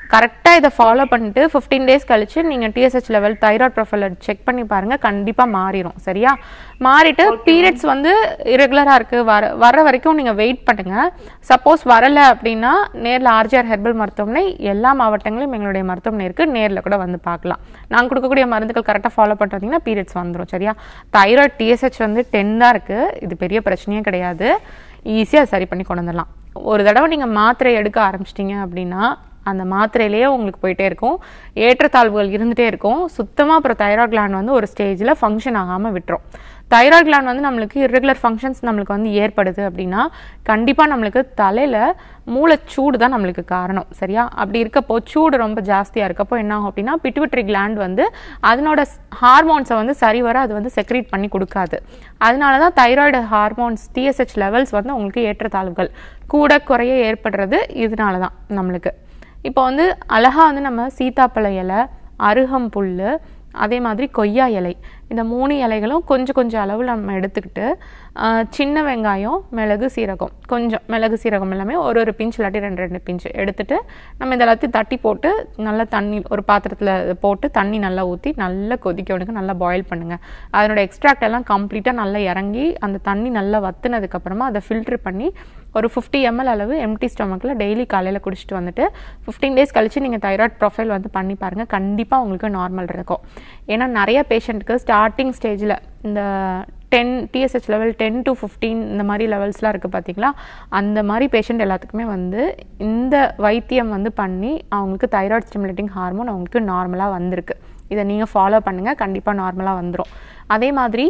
கரெக்டாக இதை ஃபாலோ பண்ணிட்டு ஃபிஃப்டீன் டேஸ் கழிச்சு நீங்கள் டிஎஸ்ஹெச் லெவல் தைராய்ட் ப்ரொஃபைல செக் பண்ணி பாருங்க கண்டிப்பாக மாறிடும் சரியா மாறிட்டு பீரியட்ஸ் வந்து இரெகுலராக இருக்குது வர வர வரைக்கும் நீங்கள் வெயிட் பண்ணுங்க சப்போஸ் வரலை அப்படின்னா நேரில் ஆர்ஜிஆர் ஹெர்பல் மருத்துவமனை எல்லா மாவட்டங்களிலும் எங்களுடைய மருத்துவமனை இருக்குது நேரில் கூட வந்து பார்க்கலாம் நாங்கள் கொடுக்கக்கூடிய மருந்துகள் கரெக்டாக ஃபாலோ பண்ணிட்டு வந்தீங்கன்னா பீரியட்ஸ் வந்துடும் சரியா தைராய்டு டிஎஸ்ஹெச் வந்து டென் தான் இருக்குது இது பெரிய பிரச்சனையே கிடையாது ஈஸியாக சரி பண்ணி கொண்டு வந்துடலாம் ஒரு தடவை நீங்கள் மாத்திரை எடுக்க ஆரம்பிச்சிட்டிங்க அப்படின்னா அந்த மாத்திரையிலேயே உங்களுக்கு போயிட்டே இருக்கும் ஏற்றத்தாழ்வுகள் இருந்துகிட்டே இருக்கும் சுத்தமாக அப்புறம் தைராய்டு gland வந்து ஒரு ஸ்டேஜில் ஃபங்க்ஷன் ஆகாமல் விட்டுரும் தைராய்டு gland வந்து நம்மளுக்கு irregular ஃபங்க்ஷன்ஸ் நம்மளுக்கு வந்து ஏற்படுது அப்படின்னா கண்டிப்பாக நம்மளுக்கு தலையில் மூளைச்சூடு தான் நம்மளுக்கு காரணம் சரியா அப்படி இருக்கப்போ சூடு ரொம்ப ஜாஸ்தியாக இருக்கப்போ என்ன ஆகும் அப்படின்னா பிட்விட்ரி gland வந்து அதனோட ஹார்மோன்ஸை வந்து சரிவர அது வந்து செக்ரீட் பண்ணி கொடுக்காது அதனால தான் தைராய்டு ஹார்மோன்ஸ் டிஎஸ்ஹெச் லெவல்ஸ் வந்து உங்களுக்கு ஏற்றத்தாழ்வுகள் கூட குறைய ஏற்படுறது இதனால தான் நம்மளுக்கு இப்போ வந்து அழகா வந்து நம்ம சீத்தாப்பழ இலை அருகம்புல் அதே மாதிரி கொய்யா இலை இந்த மூணு இலைகளும் கொஞ்சம் கொஞ்சம் அளவில் நம்ம எடுத்துக்கிட்டு ஆஹ், சின்ன வெங்காயம் மிளகு சீரகம் கொஞ்சம் மிளகு சீரகம் எல்லாமே ஒரு ஒரு பிஞ்ச் இல்லாட்டி ரெண்டு ரெண்டு பிஞ்ச் எடுத்துட்டு நம்ம இந்த எல்லாத்தையும் தட்டி போட்டு நல்லா தண்ணி ஒரு பாத்திரத்தில் போட்டு தண்ணி நல்லா ஊற்றி நல்லா கொதிக்க விடுங்க நல்லா பாயில் பண்ணுங்க அதனோட எக்ஸ்ட்ராக்ட் எல்லாம் கம்ப்ளீட்டாக நல்லா இறங்கி அந்த தண்ணி நல்லா வத்துனதுக்கப்புறமா அதை ஃபில்டர் பண்ணி ஒரு ஃபிஃப்டி எம்எல் அளவு எம்டி ஸ்டொமக்கில் டெய்லி காலையில் குடிச்சிட்டு வந்துட்டு ஃபிஃப்டீன் டேஸ் கழிச்சு நீங்கள் தைராய்டு ப்ரொஃபைல் வந்து பண்ணி பாருங்கள் கண்டிப்பாக உங்களுக்கு நார்மல் இருக்கும் ஏன்னா நிறைய பேஷண்ட்டுக்கு ஸ்டார்டிங் ஸ்டேஜில் இந்த ten TSH level ten to fifteen இந்த மாதிரி லெவல்ஸ்லாம் இருக்குது பார்த்தீங்களா அந்த மாதிரி பேஷண்ட் எல்லாத்துக்குமே வந்து இந்த வைத்தியம் வந்து பண்ணி அவங்களுக்கு தைராய்டு ஸ்டிமுலேட்டிங் ஹார்மோன் அவங்களுக்கு நார்மலாக வந்திருக்கு இதை நீங்கள் ஃபாலோ பண்ணுங்கள் கண்டிப்பாக நார்மலாக வந்துடும் அதே மாதிரி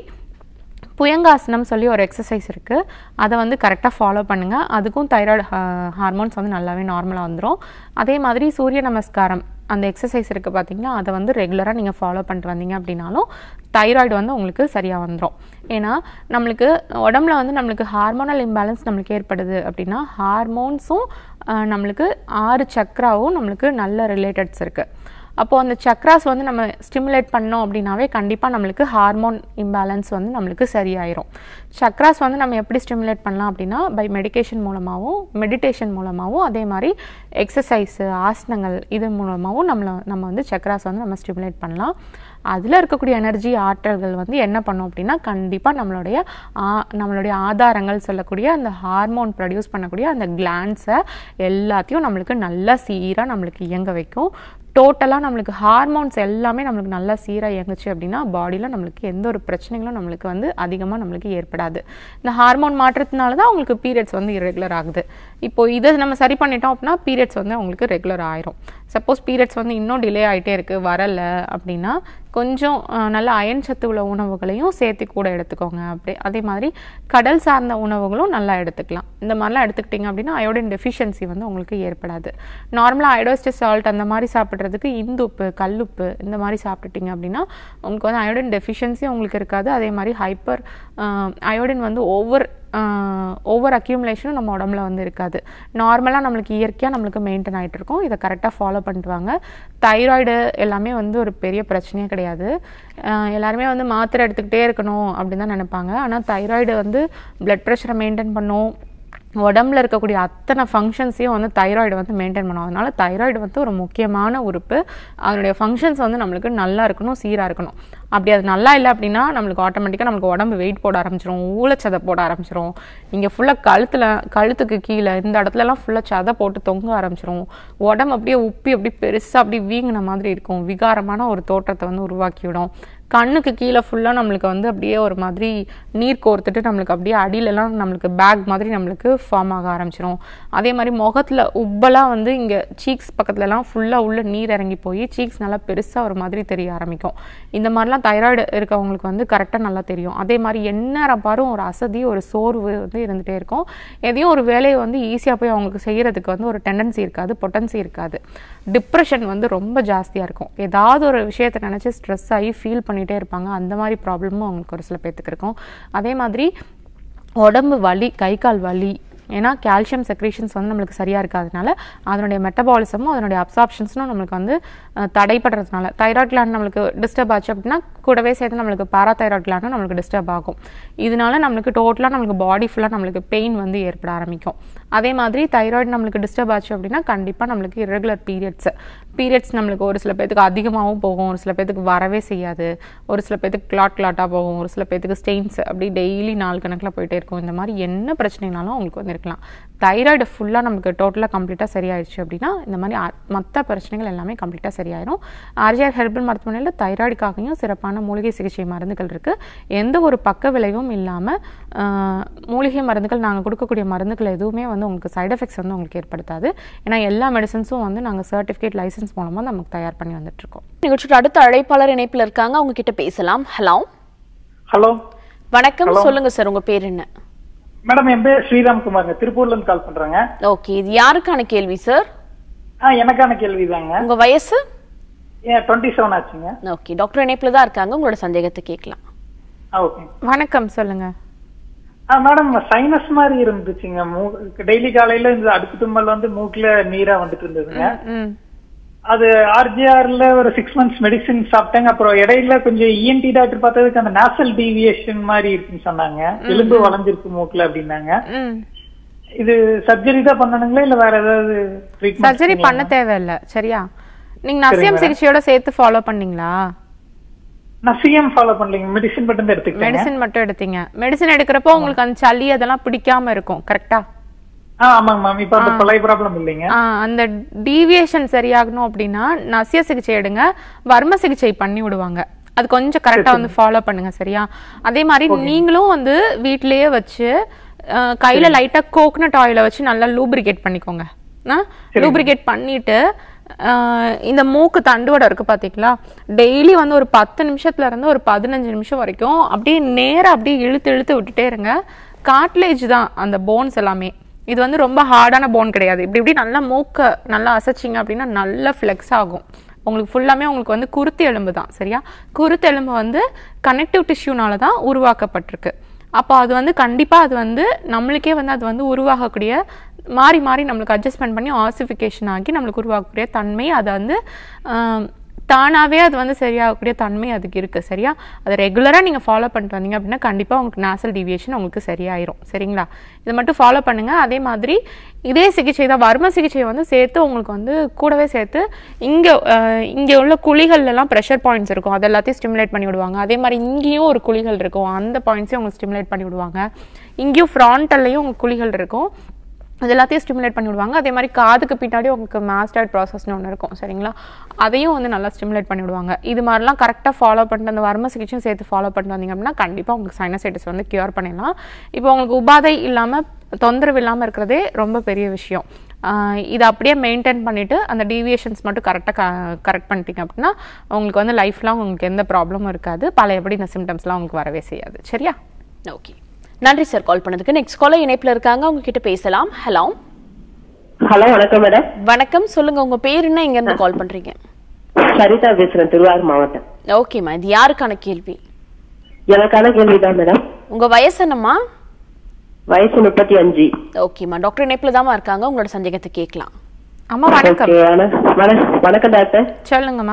புயங்காசனம் சொல்லி ஒரு எக்ஸசைஸ் இருக்குது அதை வந்து கரெக்டாக ஃபாலோ பண்ணுங்கள் அதுக்கும் தைராய்டு ஹார்மோன்ஸ் வந்து நல்லாவே நார்மலாக வந்துடும் அதே மாதிரி சூரிய நமஸ்காரம் அந்த எக்ஸசைஸ் இருக்குது பார்த்தீங்கன்னா அதை வந்து ரெகுலராக நீங்கள் ஃபாலோ பண்ணிட்டு வந்தீங்க அப்படின்னாலும் தைராய்டு வந்து உங்களுக்கு சரியாக வந்துடும் ஏன்னா நம்மளுக்கு உடம்புல வந்து நம்மளுக்கு ஹார்மோனல் இம்பேலன்ஸ் நம்மளுக்கு ஏற்படுது அப்படின்னா ஹார்மோன்ஸும் நம்மளுக்கு ஆறு சக்ராவும் நம்மளுக்கு நல்ல ரிலேட்டட்ஸ் இருக்குது அப்போது அந்த சக்ராஸ் வந்து நம்ம ஸ்டிமுலேட் பண்ணோம் அப்படின்னாவே கண்டிப்பாக நம்மளுக்கு ஹார்மோன் இம்பேலன்ஸ் வந்து நம்மளுக்கு சரியாயிரும் சக்ராஸ் வந்து நம்ம எப்படி ஸ்டிமுலேட் பண்ணலாம் அப்படின்னா பை மெடிகேஷன் மூலமாகவும் மெடிடேஷன் மூலமாகவும் அதே மாதிரி எக்ஸசைஸு ஆசனங்கள் இது மூலமாகவும் நம்மளை நம்ம வந்து சக்ராஸ் வந்து நம்ம ஸ்டிமுலேட் பண்ணலாம் அதில் இருக்கக்கூடிய எனர்ஜி ஆற்றல்கள் வந்து என்ன பண்ணும் அப்படின்னா கண்டிப்பாக நம்மளுடைய ஆ- நம்மளுடைய ஆதாரங்கள் சொல்லக்கூடிய அந்த ஹார்மோன் ப்ரொடியூஸ் பண்ணக்கூடிய அந்த கிளான்ஸை எல்லாத்தையும் நம்மளுக்கு நல்லா சீராக நம்மளுக்கு இயங்க வைக்கும் டோட்டலாக நம்மளுக்கு ஹார்மோன்ஸ் எல்லாமே நம்மளுக்கு நல்லா சீராக இயங்குச்சு அப்படின்னா பாடியில் நம்மளுக்கு எந்த ஒரு பிரச்சனைகளும் நம்மளுக்கு வந்து அதிகமாக நம்மளுக்கு ஏற்படாது இந்த ஹார்மோன் மாற்றத்தினால தான் உங்களுக்கு பீரியட்ஸ் வந்து irregular ஆகுது இப்போ இதை நம்ம சரி பண்ணிட்டோம் அப்படின்னா பீரியட்ஸ் வந்து உங்களுக்கு ரெகுலர் ஆயிரும் சப்போஸ் பீரியட்ஸ் வந்து இன்னும் டிலே ஆகிட்டே இருக்குது வரலை அப்படின்னா கொஞ்சம் அஹ், நல்ல அயன் சத்து உள்ள உணவுகளையும் சேர்த்து கூட எடுத்துக்கோங்க அப்படி அதே மாதிரி கடல் சார்ந்த உணவுகளும் நல்லா எடுத்துக்கலாம் இந்த மாதிரிலாம் எடுத்துக்கிட்டிங்க அப்படின்னா அயோடின் டெஃபிஷியன்சி வந்து உங்களுக்கு ஏற்படாது நார்மலாக அயோடோஸ்டஸ் சால்ட் அந்த மாதிரி சாப்பிட்றதுக்கு இந்துப்பு கல்லுப்பு இந்த மாதிரி சாப்பிட்டுட்டீங்க அப்படின்னா உங்களுக்கு வந்து அயோடின் டெஃபிஷியன்சி உங்களுக்கு இருக்காது அதே மாதிரி ஹைப்பர் அயோடின் வந்து ஓவர் ஓவர் அக்யூமுலேஷனும் நம்ம உடம்புல வந்து இருக்காது நார்மலாக நம்மளுக்கு இயற்கையாக நம்மளுக்கு மெயின்டைன் ஆகிட்டு இருக்கும் இதை கரெக்டாக ஃபாலோ பண்ணிட்டு வாங்க தைராய்டு எல்லாமே வந்து ஒரு பெரிய பிரச்சனையே கிடையாது அஹ் எல்லாருமே வந்து மாத்திரை எடுத்துக்கிட்டே இருக்கணும் அப்படின்னு தான் நினைப்பாங்க ஆனால் தைராய்டு வந்து பிளட் ப்ரெஷரை மெயின்டைன் பண்ணும் உடம்புல இருக்கக்கூடிய அத்தனை ஃபங்க்ஷன்ஸையும் வந்து தைராய்டு வந்து மெயின்டைன் பண்ணும் அதனால தைராய்டு வந்து ஒரு முக்கியமான உறுப்பு அதனுடைய ஃபங்க்ஷன்ஸ் வந்து நம்மளுக்கு நல்லா இருக்கணும் சீராக இருக்கணும் அப்படி அது நல்லா இல்லை அப்படின்னா நம்மளுக்கு ஆட்டோமேட்டிக்காக நமக்கு உடம்பு வெயிட் போட ஆரம்பிச்சிரும் ஊழச்சதை போட ஆரம்பிச்சிரும் இங்கே ஃபுல்லாக கழுத்தில் கழுத்துக்கு கீழே இந்த இடத்துலலாம் ஃபுல்லாக சதை போட்டு தொங்க ஆரம்பிச்சிரும் உடம்பு அப்படியே உப்பி அப்படியே பெருசாக அப்படியே வீங்கின மாதிரி இருக்கும் விகாரமான ஒரு தோற்றத்தை வந்து உருவாக்கிவிடும் கண்ணுக்கு கீழே ஃபுல்லாக நம்மளுக்கு வந்து அப்படியே ஒரு மாதிரி நீர் கோர்த்துட்டு நம்மளுக்கு அப்படியே அடியிலலாம் நம்மளுக்கு பேக் மாதிரி நம்மளுக்கு ஃபார்ம் ஆக ஆரம்பிச்சிரும் அதே மாதிரி முகத்தில் உப்பலாக வந்து இங்கே சீக்ஸ் பக்கத்துலலாம் ஃபுல்லாக உள்ள நீர் இறங்கி போய் சீக்ஸ் நல்லா பெருசாக ஒரு மாதிரி தெரிய ஆரம்பிக்கும் இந்த மாதிரிலாம் தைராய்டு இருக்கவங்களுக்கு வந்து கரெக்டாக நல்லா தெரியும் அதே மாதிரி எந்நேரம் பாரும் ஒரு அசதி ஒரு சோர்வு வந்து இருந்துகிட்டே இருக்கும் எதையும் ஒரு வேலையை வந்து ஈஸியாக போய் அவங்களுக்கு செய்கிறதுக்கு வந்து ஒரு டெண்டன்சி இருக்காது பொட்டன்சி இருக்காது டிப்ரெஷன் வந்து ரொம்ப ஜாஸ்தியாக இருக்கும் ஏதாவது ஒரு விஷயத்தை நினச்சி ஸ்ட்ரெஸ் ஆகி ஃபீல் பண்ணிகிட்டே இருப்பாங்க அந்த மாதிரி ப்ராப்ளமும் அவங்களுக்கு ஒரு சில பேர்த்துக்கு இருக்கும் அதே மாதிரி உடம்பு வலி கை கால் வலி ஏன்னா கால்சியம் செக்ரேஷன்ஸ் வந்து நம்மளுக்கு சரியாக இருக்காதனால அதனுடைய மெட்டபாலிசமும் அதனுடைய அப்சார்ப்ஷன்ஸும் நம்மளுக்கு வந்து அஹ், தடைப்படுறதுனால தைராய்ட் gland நம்மளுக்கு டிஸ்டர்ப் ஆச்சு அப்படின்னா கூடவே சேர்த்து நம்மளுக்கு பாராதைராய்ட் கிளாண்டும் நம்மளுக்கு டிஸ்டர்ப் ஆகும் இதனால நம்மளுக்கு டோட்டலாக நம்மளுக்கு பாடி ஃபுல்லாக நம்மளுக்கு பெயின் வந்து ஏற்பட ஆரம்பிக்கும் அதே மாதிரி தைராய்டு நம்மளுக்கு டிஸ்டர்ப் ஆச்சு அப்படின்னா கண்டிப்பாக நம்மளுக்கு irregular பீரியட்ஸ் பீரியட்ஸ் நம்மளுக்கு ஒரு சில பேத்துக்கு அதிகமாகவும் போகும் ஒரு சில பேத்துக்கு வரவே செய்யாது ஒரு சில பேத்துக்கு கிளாட் கிளாட்டாக போகும் ஒரு சில பேத்துக்கு ஸ்டெயின்ஸ் அப்படி டெய்லி நாள் கணக்கில் போயிட்டே இருக்கும் இந்த மாதிரி என்ன பிரச்சனைனாலும் உங்களுக்கு வந்து இருக்கலாம் தைராய்டு ஃபுல்லாக நமக்கு டோட்டலாக கம்ப்ளீட்டாக சரியாயிடுச்சு அப்படின்னா இந்த மாதிரி மற்ற பிரச்சனைகள் எல்லாமே கம்ப்ளீட்டாக சரியாயிரும் ஆர்ஜிஆர் ஹெர்பல் மருத்துவமனையில் தைராய்டுக்காகவும் சிறப்பான மூலிகை சிகிச்சை மருந்துகள் இருக்குது எந்த ஒரு பக்க விளைவும் இல்லாமல் மூலிகை மருந்துகள் நாங்கள் கொடுக்கக்கூடிய மருந்துகள் எதுவுமே வந்து உங்களுக்கு சைடு எஃபெக்ட்ஸ் வந்து உங்களுக்கு ஏற்படுத்தாது ஏன்னா எல்லா மெடிசன்ஸும் வந்து நாங்கள் சர்டிஃபிகேட் லைசன்ஸ் மூலமாக நமக்கு தயார் பண்ணி வந்துட்டுருக்கோம் நிகழ்ச்சியோட அடுத்த அழைப்பாளர் இணைப்புல இருக்காங்க அவங்க கிட்ட பேசலாம் ஹலோ ஹலோ வணக்கம் சொல்லுங்க சார் உங்க பேர் என்ன மேடம் என் பேர் ஸ்ரீராம்குமாருங்க திருப்பூர்ல இருந்து கால் பண்றேங்க ஓகே இது யாருக்கான கேள்வி சார் ஆ எனக்கான கேள்விதாங்க உங்க வயசு ஏன் டுவெண்ட்டி செவன் ஆச்சுங்க ஓகே டாக்டர் இணைப்புல தான் இருக்காங்க உங்களோட சந்தேகத்தை கேட்கலாம் ஆ ஓகே வணக்கம் சொல்லுங்க ஆ மேடம் சைனஸ் மாதிரி இருந்துச்சுங்க டெய்லி காலையில இந்த அடுக்கு தும்மல் வந்து மூக்குல நீரா வந்துட்டு இருந்ததுங்க ம் அது ஆர்ஜிஆர்ல ஒரு சிக்ஸ் மந்த்ஸ் மெடிசின் சாப்பிட்டேங்க அப்புறம் இடையில கொஞ்சம் இஎன்டி டாக்டர் பார்த்ததுக்கு அந்த நேசல் டீவியேஷன் மாதிரி இருக்குன்னு சொன்னாங்க எலும்பு வளைஞ்சிருக்கு மூக்குல அப்படின்னாங்க ம் இது சர்ஜரி தான் பண்ணணுங்களா இல்ல வேற ஏதாவது ட்ரீட்மெண்ட் சர்ஜரி பண்ண தேவையில்ல சரியா நீங்க நசியம் சிகிச்சையோட சேர்த்து ஃபாலோ பண்ணீங்களா நான் சிஎம் ஃபாலோ பண்ணலைங்க மெடிசின் மட்டும் தான் எடுத்துக்கிட்டேன் மெடிசின் மட்டும் எடுத்தீங்க மெடிசின் எடுக்கிறப்போ உங்களுக்கு அந்த சளி அதெல்லாம் பிடிக்காம இருக்கும் கரெக்டா ஆ ஆமாங்க மேம் இப்ப அந்த பழைய ப்ராப்ளம் இல்லைங்க அந்த டீவியேஷன் சரியாகணும் அப்படின்னா நசிய சிகிச்சை எடுங்க வர்ம சிகிச்சை பண்ணி விடுவாங்க அது கொஞ்சம் கரெக்டா வந்து ஃபாலோ பண்ணுங்க சரியா அதே மாதிரி நீங்களும் வந்து வீட்லயே வச்சு அஹ், கையில லைட்டா கோகனட் ஆயில வச்சு நல்லா லூப்ரிகேட் பண்ணிக்கோங்க லூப்ரிகேட் பண்ணிட்டு அஹ், இந்த மூக்கு தண்டுவடை இருக்கு பாத்தீங்களா டெய்லி வந்து ஒரு பத்து நிமிஷத்துல இருந்து ஒரு பதினஞ்சு நிமிஷம் வரைக்கும் அப்படியே நேரா அப்படியே இழுத்து இழுத்து விட்டுட்டே இருங்க காட்லேஜ் தான் அந்த போன்ஸ் எல்லாமே இது வந்து ரொம்ப ஹார்டான போன் கிடையாது இப்படி இப்படி நல்லா மூக்க நல்லா அசைச்சிங்க அப்படின்னா நல்லா ஃப்ளெக்ஸ் ஆகும் உங்களுக்கு ஃபுல்லாமே உங்களுக்கு வந்து குருத்து எலும்பு தான் சரியா குருத்து எலும்பு வந்து கனெக்டிவ் டிஷ்யூனால தான் உருவாக்கப்பட்டிருக்கு அப்போ அது வந்து கண்டிப்பாக அது வந்து நம்மளுக்கே வந்து அது வந்து உருவாகக்கூடிய மாறி மாறி நம்மளுக்கு அட்ஜஸ்ட்மெண்ட் பண்ணி ஆசிஃபிகேஷன் ஆகி நம்மளுக்கு உருவாகக்கூடிய தன்மை அதை வந்து ஆம், தானாகவே அது வந்து சரியாகக்கூடிய தன்மை அதுக்கு இருக்குது சரியா அதை ரெகுலராக நீங்கள் ஃபாலோ பண்ணிட்டு வந்தீங்க அப்படின்னா கண்டிப்பாக உங்களுக்கு நேசல் டிவியேஷன் உங்களுக்கு சரியாயிரும் சரிங்களா இதை மட்டும் ஃபாலோ பண்ணுங்கள் அதே மாதிரி இதே சிகிச்சை தான் வர்ம சிகிச்சை வந்து சேர்த்து உங்களுக்கு வந்து கூடவே சேர்த்து இங்கே இங்கே உள்ள குழிகள்லாம் ப்ரெஷர் பாயிண்ட்ஸ் இருக்கும் அது எல்லாத்தையும் ஸ்டிமுலேட் பண்ணி விடுவாங்க அதே மாதிரி இங்கேயும் ஒரு குழிகள் இருக்கும் அந்த பாயிண்ட்ஸையும் உங்களுக்கு ஸ்டிமுலேட் பண்ணி விடுவாங்க இங்கேயும் ஃப்ரான்டல்லையும் உங்களுக்கு குழிகள் இருக்கும் அது எல்லாத்தையும் ஸ்டிமுலேட் பண்ணி விடுவாங்க அதே மாதிரி காதுக்கு பின்னாடி உங்களுக்கு மாஸ்டர்ட் ப்ராசஸ்னு ஒன்று இருக்கும் சரிங்களா அதையும் வந்து நல்லா ஸ்டிமுலேட் பண்ணி விடுவாங்க இது மாதிரிலாம் கரெக்டாக ஃபாலோ பண்ணிட்டு அந்த வர்ம சிகிச்சையும் சேர்த்து ஃபாலோ பண்ணிட்டு வந்தீங்க அப்படின்னா கண்டிப்பாக உங்களுக்கு சைனசைட்டிஸ் வந்து கியூர் பண்ணிடலாம் இப்போ உங்களுக்கு உபாதை இல்லாமல் தொந்தரவு இல்லாமல் இருக்கிறதே ரொம்ப பெரிய விஷயம் ஆஹ் இதை அப்படியே மெயின்டைன் பண்ணிவிட்டு அந்த டீவியேஷன்ஸ் மட்டும் கரெக்டாக கரெக்ட் பண்ணிட்டீங்க அப்படின்னா உங்களுக்கு வந்து லைஃப் லாங் உங்களுக்கு எந்த ப்ராப்ளமும் இருக்காது பழையபடி இந்த சிம்டம்ஸ்லாம் உங்களுக்கு வரவே செய்யாது சரியா ஓகே நன்றி சார் கால் பண்ணதுக்கு நெக்ஸ்ட் காலர் இணைப்புல இருக்காங்க அவங்க கிட்ட பேசலாம் ஹலோ ஹலோ வணக்கம் மேடம் வணக்கம் சொல்லுங்க உங்க பேர் என்ன இங்க இருந்து கால் பண்றீங்க சரிதா பேசுறேன் திருவாரூர் மாவட்டம் ஓகேம்மா இது யாருக்கான கேள்வி எனக்கான கேள்விதான் மேடம் உங்க வயசு என்னம்மா வயசு முப்பத்தி அஞ்சு ஓகேம்மா டாக்டர் இணைப்புல தாம்மா இருக்காங்க உங்களோட சந்தேகத்தை கேட்கலாம் அம்மா வணக்கம் ஓகே வண- வண- வணக்கம் டாக்டர் சொல்லுங்கம்மா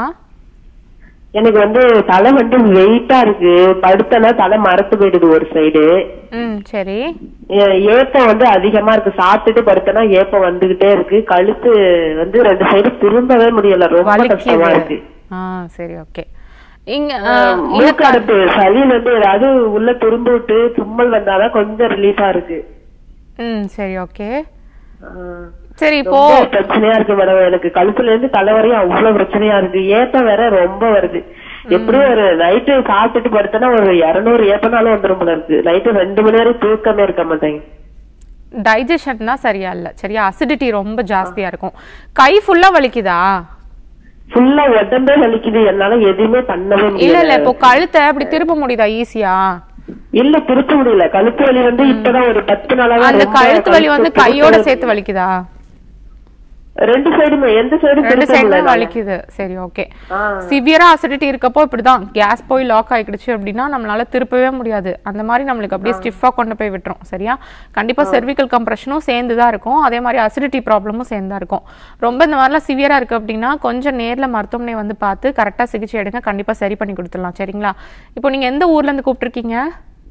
எனக்கு வந்து தலை வந்து வெயிட்டா இருக்கு படுத்தனா தலை மரத்து போயிடுது ஒரு சைடு ம் சரி ஏப்பம் வந்து அதிகமா இருக்கு சாப்பிட்டுட்டு படுத்தனா ஏப்பம் வந்துகிட்டே இருக்கு கழுத்து வந்து ரெண்டு சைடு திரும்பவே முடியல ரொம்ப கஷ்டமா இருக்கு வலிக்குது ஆ சரி ஓகே இங்க ஆ, இந்த மூக்கடுப்பு சளியில இருந்து ஏதாவது உள்ள துரும்பு விட்டு தும்மல் வந்தாதான் கொஞ்சம் ரிலீஃபா இருக்கு ம் சரி ஓகே ஆஹ் சரி இப்போ ரொம்ப பிரச்சனையா இருக்கு மேடம் எனக்கு கழுத்துல இருந்து தலை வரையும் அவ்வளவு பிரச்சனையா இருக்கு ஏப்பம் வேற ரொம்ப வருது எப்படியும் ஒரு நைட்டு சாப்பிட்டுட்டு படுத்தனா ஒரு இருநூறு ஏப்பனாலும் வந்துரும் போல இருக்கு நைட்டு ரெண்டு மணி நேரம் தூக்கமே இருக்க மாட்டேங்க டைஜஷன் தான் சரியா இல்ல சரியா அசிடிட்டி ரொம்ப ஜாஸ்தியா இருக்கும் கை ஃபுல்லா வலிக்குதா ஃபுல்லா உடம்பே வலிக்குது என்னால எதுவுமே பண்ணவே இல்ல இல்ல முடியல இப்போ கழுத்தை அப்படி திருப்ப முடியுதா ஈஸியா இல்ல திருப்ப முடியல கழுத்து வலி வந்து இப்பதான் ஒரு பத்து நாளாவே அந்த ரொம்ப கழுத்து வலி வந்து கழுத்து கையோட திருப்ப- சேர்த்து வலிக்குதா ரெண்டு சைடுமே எந்த சைடு ரெண்டு சைடுமே வலிக்குது சரி ஓகே சிவியரா அசிடிட்டி இருக்கப்போ இப்படிதான் கேஸ் போய் லாக் ஆயிடுச்சு அப்படின்னா நம்மளால திருப்பவே முடியாது அந்த மாதிரி நம்மளுக்கு அப்படியே ஸ்டிஃபா கொண்டு போய் விட்டுரும் சரியா கண்டிப்பா செர்விக்கல் கம்ப்ரெஷனும் சேர்ந்து தான் இருக்கும் அதே மாதிரி அசிடிட்டி ப்ராப்ளமும் சேர்ந்து தான் இருக்கும் ரொம்ப இந்த மாதிரிலாம் சிவியரா இருக்கு அப்படின்னா கொஞ்சம் நேர்ல மருத்துவமனை வந்து பார்த்து கரெக்டா சிகிச்சை எடுங்க கண்டிப்பா சரி பண்ணி கொடுத்துடலாம் சரிங்களா இப்போ நீங்க எந்த ஊர்ல இருந்து கூப்பிட்டுருக்கீங்க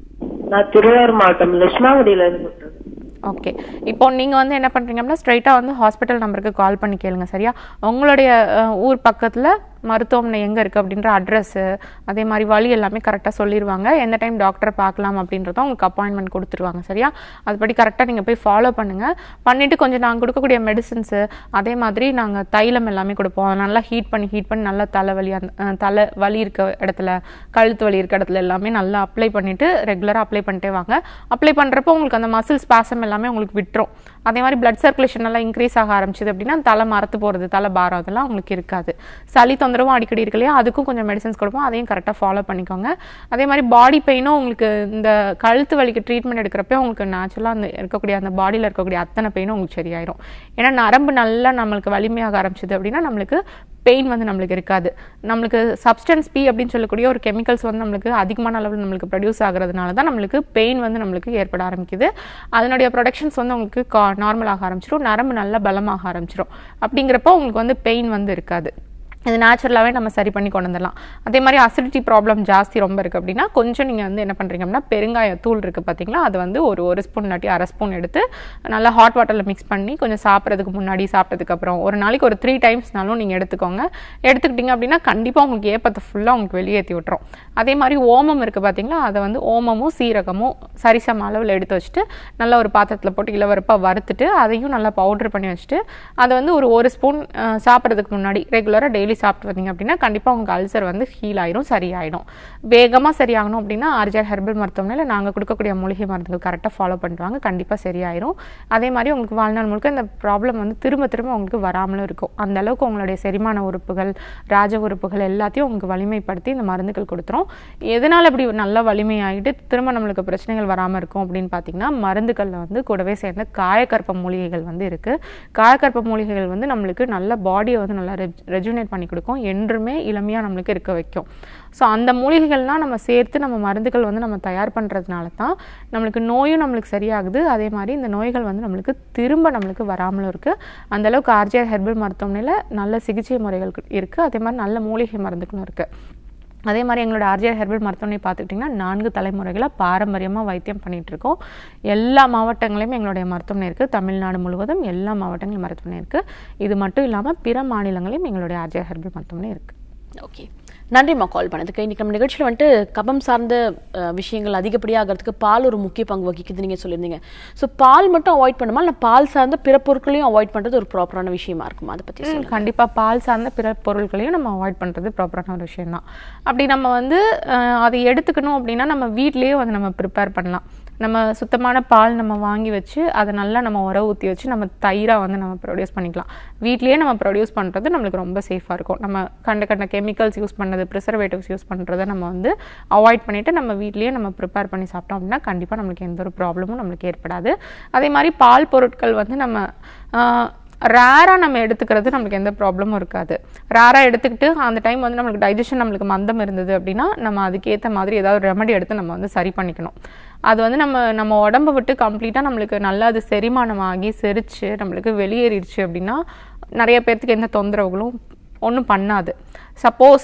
நான் திருவாரூர் மாவட்டம் லட்சுமாவடியில இருந்து ஓகே இப்போ நீங்க வந்து என்ன பண்றீங்கன்னா ஸ்ட்ரைட்டா வந்து ஹாஸ்பிட்டல் நம்பருக்கு கால் பண்ணி கேளுங்க சரியா உங்களுடைய அஹ், ஊர் பக்கத்துல மருத்துவமனை எங்க இருக்கு அப்படின்ற அட்ரஸ் அதே மாதிரி வழி எல்லாமே கரெக்டா சொல்லிடுவாங்க எந்த டைம் டாக்டர் பார்க்கலாம் அப்படின்றத உங்களுக்கு அப்பாயின்மெண்ட் கொடுத்துருவாங்க சரியா அதுபடி கரெக்டா நீங்க போய் ஃபாலோ பண்ணுங்க பண்ணிட்டு கொஞ்சம் நாங்க கொடுக்கக்கூடிய மெடிசின்ஸ் அதே மாதிரி நாங்க தைலம் எல்லாமே கொடுப்போம் அதை நல்லா ஹீட் பண்ணி ஹீட் பண்ணி நல்லா தலைவலி அந்த அஹ், தலை வலி இருக்க இடத்துல கழுத்து வலி இருக்க இடத்துல எல்லாமே நல்லா அப்ளை பண்ணிட்டு ரெகுலரா அப்ளை பண்ணிட்டே வாங்க அப்ளை பண்றப்போ உங்களுக்கு அந்த மசில் ஸ்பாசம் எல்லாமே உங்களுக்கு விட்டுரும் அதே மாதிரி பிளட் சர்க்குலேஷன் நல்லா இன்க்ரீஸ் ஆக ஆரம்பிச்சது அப்படின்னா தலை மரத்து போறது தலை பாரம் அதெல்லாம் உங்களுக்கு இருக்காது சளி தொந்தரவும் அடிக்கடி இருக்கு இல்லையா அதுக்கும் கொஞ்சம் மெடிசன்ஸ் கொடுப்போம் அதையும் கரெக்டாக ஃபாலோ பண்ணிக்கோங்க அதே மாதிரி பாடி பெயினும் உங்களுக்கு இந்த கழுத்து வலிக்கு ட்ரீட்மெண்ட் எடுக்கிறப்ப உங்களுக்கு நேச்சுரலாக அந்த இருக்கக்கூடிய அந்த பாடியில் இருக்கக்கூடிய அத்தனை பெயினும் உங்களுக்கு சரியாயிரும் ஏன்னா நரம்பு நல்லா நம்மளுக்கு வலிமையாக ஆரம்பிச்சது அப்படின்னா நம்மளுக்கு பெயின் வந்து நம்மளுக்கு இருக்காது நம்மளுக்கு சப்ஸ்டன்ஸ் பி அப்படின்னு சொல்லக்கூடிய ஒரு கெமிக்கல்ஸ் வந்து நம்மளுக்கு அதிகமான அளவில் நம்மளுக்கு ப்ரொடியூஸ் ஆகுறதுனால தான் நம்மளுக்கு பெயின் வந்து நம்மளுக்கு ஏற்பட ஆரம்பிக்குது அதனுடைய ப்ரொடக்ஷன்ஸ் வந்து உங்களுக்கு நார்மல் ஆக ஆரம்பிச்சிடும் நரம்பு நல்லா பலமாக ஆரம்பிச்சிடும் அப்படிங்கிறப்போ உங்களுக்கு வந்து பெயின் வந்து இருக்காது இது நேச்சுரலாகவே நம்ம சரி பண்ணி கொண்டு வந்துடலாம் அதே மாதிரி அசிடிட்டி ப்ராப்ளம் ஜாஸ்தி ரொம்ப இருக்குது அப்படின்னா கொஞ்சம் நீங்கள் வந்து என்ன பண்ணுறீங்க அப்படின்னா பெருங்காய தூள் இருக்குது பார்த்தீங்களா அது வந்து ஒரு ஒரு ஸ்பூன் இல்லாட்டி அரை ஸ்பூன் எடுத்து நல்லா ஹாட் வாட்டரில் மிக்ஸ் பண்ணி கொஞ்சம் சாப்பிட்றதுக்கு முன்னாடி சாப்பிட்டதுக்கு அப்புறம் ஒரு நாளைக்கு ஒரு த்ரீ டைம்ஸ்னாலும் நீங்கள் எடுத்துக்கோங்க எடுத்துக்கிட்டீங்க அப்படின்னா கண்டிப்பாக உங்களுக்கு ஏப்பத்தை ஃபுல்லாக உங்களுக்கு வெளியேற்றி விட்டுரும் அதே மாதிரி ஓமம் இருக்குது பார்த்தீங்களா அதை வந்து ஓமமும் சீரகமும் சரிசம அளவில் எடுத்து வச்சுட்டு நல்லா ஒரு பாத்திரத்தில் போட்டு இளவரப்பாக வறுத்துட்டு அதையும் நல்லா பவுடர் பண்ணி வச்சுட்டு அதை வந்து ஒரு ஒரு ஸ்பூன் சாப்பிட்றதுக்கு முன்னாடி ரெகுலராக டெய்லி சாப்பிட்டு வந்தீங்க அப்படின்னா கண்டிப்பாக உங்களுக்கு அல்சர் வந்து ஹீல் ஆயிரும் சரியாயிடும் வேகமாக சரியாகணும் அப்படின்னா ஆர்ஜர் ஹெர்பல் மருத்துவமனையில் நாங்கள் கொடுக்கக்கூடிய மூலிகை மருந்துகள் கரெக்டாக ஃபாலோ பண்ணுவாங்க கண்டிப்பாக சரியாயிரும் அதே மாதிரி உங்களுக்கு வாழ்நாள் முழுக்க இந்த ப்ராப்ளம் வந்து திரும்ப திரும்ப உங்களுக்கு வராமலும் இருக்கும் அந்த அளவுக்கு உங்களுடைய செரிமான உறுப்புகள் ராஜ உறுப்புகள் எல்லாத்தையும் உங்களுக்கு வலிமைப்படுத்தி இந்த மருந்துகள் கொடுத்துரும் எதனால் இப்படி நல்லா வலிமையாகிட்டு திரும்ப நம்மளுக்கு பிரச்சனைகள் வராமல் இருக்கும் அப்படின்னு பார்த்தீங்கன்னா மருந்துகளில் வந்து கூடவே சேர்ந்த காயக்கற்ப மூலிகைகள் வந்து இருக்குது காயக்கற்ப மூலிகைகள் வந்து நம்மளுக்கு நல்ல பாடியை வந்து நல்லா ரெஜுனேட் பண்ணி கொடுக்கும் என்றுமே இளமையாக நம்மளுக்கு இருக்க வைக்கும் ஸோ அந்த மூலிகைகள்லாம் நம்ம சேர்த்து நம்ம மருந்துகள் வந்து நம்ம தயார் பண்ணுறதுனால தான் நம்மளுக்கு நோயும் நம்மளுக்கு சரியாகுது அதே மாதிரி இந்த நோய்கள் வந்து நம்மளுக்கு திரும்ப நம்மளுக்கு வராமலும் இருக்குது அந்தளவுக்கு ஆர்ஜிஆர் ஹெர்பல் மருத்துவமனையில் நல்ல சிகிச்சை முறைகள் இருக்குது அதே மாதிரி நல்ல மூலிகை மருந்துகளும் இருக்குது அதே மாதிரி எங்களோட ஆர்ஜிஆர் ஹெர்பல் மருத்துவமனை பார்த்துக்கிட்டிங்கன்னா நான்கு தலைமுறைகளாக பாரம்பரியமாக வைத்தியம் பண்ணிட்டு இருக்கோம் எல்லா மாவட்டங்களையும் எங்களுடைய மருத்துவமனை இருக்குது தமிழ்நாடு முழுவதும் எல்லா மாவட்டங்களும் மருத்துவமனை இருக்குது இது மட்டும் இல்லாமல் பிற மாநிலங்களையும் எங்களுடைய ஆர்ஜிஆர் ஹெர்பல் மருத்துவமனை இருக்குது ஓகே நன்றிம்மா கால் பண்ணதுக்கு இன்னைக்கு நம்ம நிகழ்ச்சியில் வந்துட்டு கபம் சார்ந்த அஹ், விஷயங்கள் அதிகப்படியாகிறதுக்கு பால் ஒரு முக்கிய பங்கு வகிக்குது நீங்கள் சொல்லியிருந்தீங்க ஸோ பால் மட்டும் அவாய்ட் பண்ணுமா இல்லை பால் சார்ந்த பிற பொருட்களையும் அவாய்ட் பண்ணுறது ஒரு ப்ராப்பரான விஷயமா இருக்குமா அதை பற்றி ம், கண்டிப்பா பால் சார்ந்த பிற பொருட்களையும் நம்ம அவாய்ட் பண்றது ப்ராப்பரான ஒரு விஷயம் தான் அப்படி நம்ம வந்து அஹ், அதை எடுத்துக்கணும் அப்படின்னா நம்ம வீட்லயே வந்து நம்ம ப்ரிப்பேர் பண்ணலாம் நம்ம சுத்தமான பால் நம்ம வாங்கி வச்சு அதை நல்லா நம்ம உர ஊற்றி வச்சு நம்ம தயிராக வந்து நம்ம ப்ரொடியூஸ் பண்ணிக்கலாம் வீட்லயே நம்ம ப்ரொடியூஸ் பண்ணுறது நம்மளுக்கு ரொம்ப சேஃபாக இருக்கும் நம்ம கண்ட கண்ட கெமிக்கல்ஸ் யூஸ் பண்ணது ப்ரிசர்வேட்டிவ்ஸ் யூஸ் பண்ணுறதை நம்ம வந்து அவாய்ட் பண்ணிவிட்டு நம்ம வீட்லயே நம்ம ப்ரிப்பேர் பண்ணி சாப்பிட்டோம் அப்படின்னா கண்டிப்பாக நம்மளுக்கு எந்த ஒரு ப்ராப்ளமும் நம்மளுக்கு ஏற்படாது அதே மாதிரி பால் பொருட்கள் வந்து நம்ம ஆஹ், ரேராக நம்ம எடுத்துக்கிறது நம்மளுக்கு எந்த ப்ராப்ளமும் இருக்காது ரேராக எடுத்துக்கிட்டு அந்த டைம் வந்து நம்மளுக்கு டைஜஷன் நம்மளுக்கு மந்தம் இருந்தது அப்படின்னா நம்ம அதுக்கேற்ற மாதிரி ஏதாவது ரெமடி எடுத்து நம்ம வந்து சரி பண்ணிக்கணும் அது வந்து நம்ம நம்ம உடம்ப விட்டு கம்ப்ளீட்டாக நம்மளுக்கு நல்லா அது செரிமானமாகி செரிச்சு நம்மளுக்கு வெளியேறிடுச்சு அப்படின்னா நிறைய பேர்த்துக்கு எந்த தொந்தரவுகளும் ஒன்றும் பண்ணாது சப்போஸ்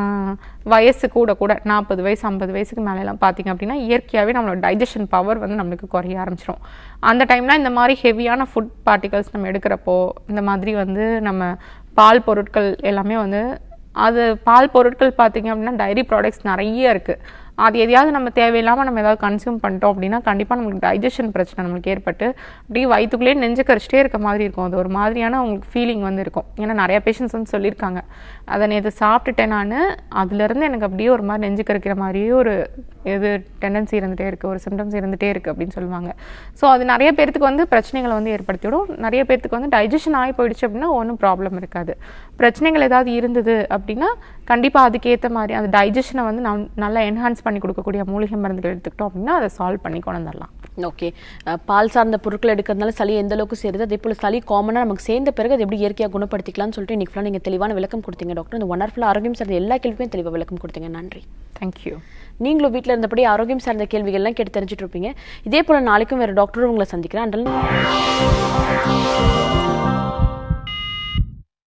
வயசு கூட கூட நாற்பது வயசு ஐம்பது வயசுக்கு மேலெல்லாம் பார்த்தீங்க அப்படின்னா இயற்கையாகவே நம்மளோட டைஜஷன் பவர் வந்து நம்மளுக்கு குறைய ஆரம்பிச்சிடும் அந்த டைம்லாம் இந்த மாதிரி ஹெவியான ஃபுட் பார்ட்டிகல்ஸ் நம்ம எடுக்கிறப்போ இந்த மாதிரி வந்து நம்ம பால் பொருட்கள் எல்லாமே வந்து அது பால் பொருட்கள் பார்த்தீங்க அப்படின்னா டைரி ப்ராடக்ட்ஸ் நிறைய இருக்குது அது எதையாவது நம்ம தேவையில்லாமல் நம்ம ஏதாவது கன்சியூம் பண்ணிட்டோம் அப்படின்னா கண்டிப்பாக நம்மளுக்கு டைஜஷன் பிரச்சனை நம்மளுக்கு ஏற்பட்டு அப்படியே வயிற்றுக்குள்ளேயே நெஞ்சு கரிச்சிட்டே இருக்க மாதிரி இருக்கும் அது ஒரு மாதிரியான உங்களுக்கு ஃபீலிங் வந்து இருக்கும் ஏன்னா நிறைய பேஷண்ட்ஸ் வந்து சொல்லியிருக்காங்க அதை நேற்று சாப்பிட்டுட்டேன் நான் அதுலேருந்து எனக்கு அப்படியே ஒரு மாதிரி நெஞ்சு கரிக்கிற மாதிரியே ஒரு இது டெண்டன்சி இருந்துகிட்டே இருக்குது ஒரு சிம்டம்ஸ் இருந்துகிட்டே இருக்குது அப்படின்னு சொல்லுவாங்க ஸோ அது நிறைய பேர்த்துக்கு வந்து பிரச்சனைகளை வந்து ஏற்படுத்திவிடும் நிறைய பேர்த்துக்கு வந்து டைஜஷன் ஆகி போயிடுச்சு அப்படின்னா ஒன்றும் ப்ராப்ளம் இருக்காது பிரச்சனைகள் ஏதாவது இருந்தது அப்படின்னா கண்டிப்பாக அதுக்கேற்ற மாதிரி அந்த டைஜஷனை வந்து நம் நல்லா என்ஹான்ஸ் பண்ணி கொடுக்கக்கூடிய மூலிகை மருந்துகள் எடுத்துக்கிட்டோம் அப்படின்னா அதை சால்வ் பண்ணி கொண்டு வந்துடலாம் ஓகே பால் சார்ந்த பொருட்கள் எடுக்கிறதுனால சளி எந்த அளவுக்கு சேருது அதே போல சளி காமனாக நமக்கு சேர்ந்த பிறகு அது எப்படி இயற்கையாக குணப்படுத்திக்கலாம்னு சொல்லிட்டு இன்னைக்கு ஃபுல்லாக நீங்கள் தெளிவான விளக்கம் கொடுத்தீங்க டாக்டர் இந்த ஒன் ஹவர் ஆரோக்கியம் சார்ந்த எல்லா கேள்விக்கும் தெளிவாக விளக்கம் கொடுத்தீங்க நன்றி தேங்க்யூ நீங்களும் வீட்டில் இருந்தபடி ஆரோக்கியம் சார்ந்த கேள்விகள்லாம் கேட்டு தெரிஞ்சுட்டு இருப்பீங்க இதே போல நாளைக்கும் வேற டாக்டரும் உங்களை சந்திக்கிறேன் அண்டல்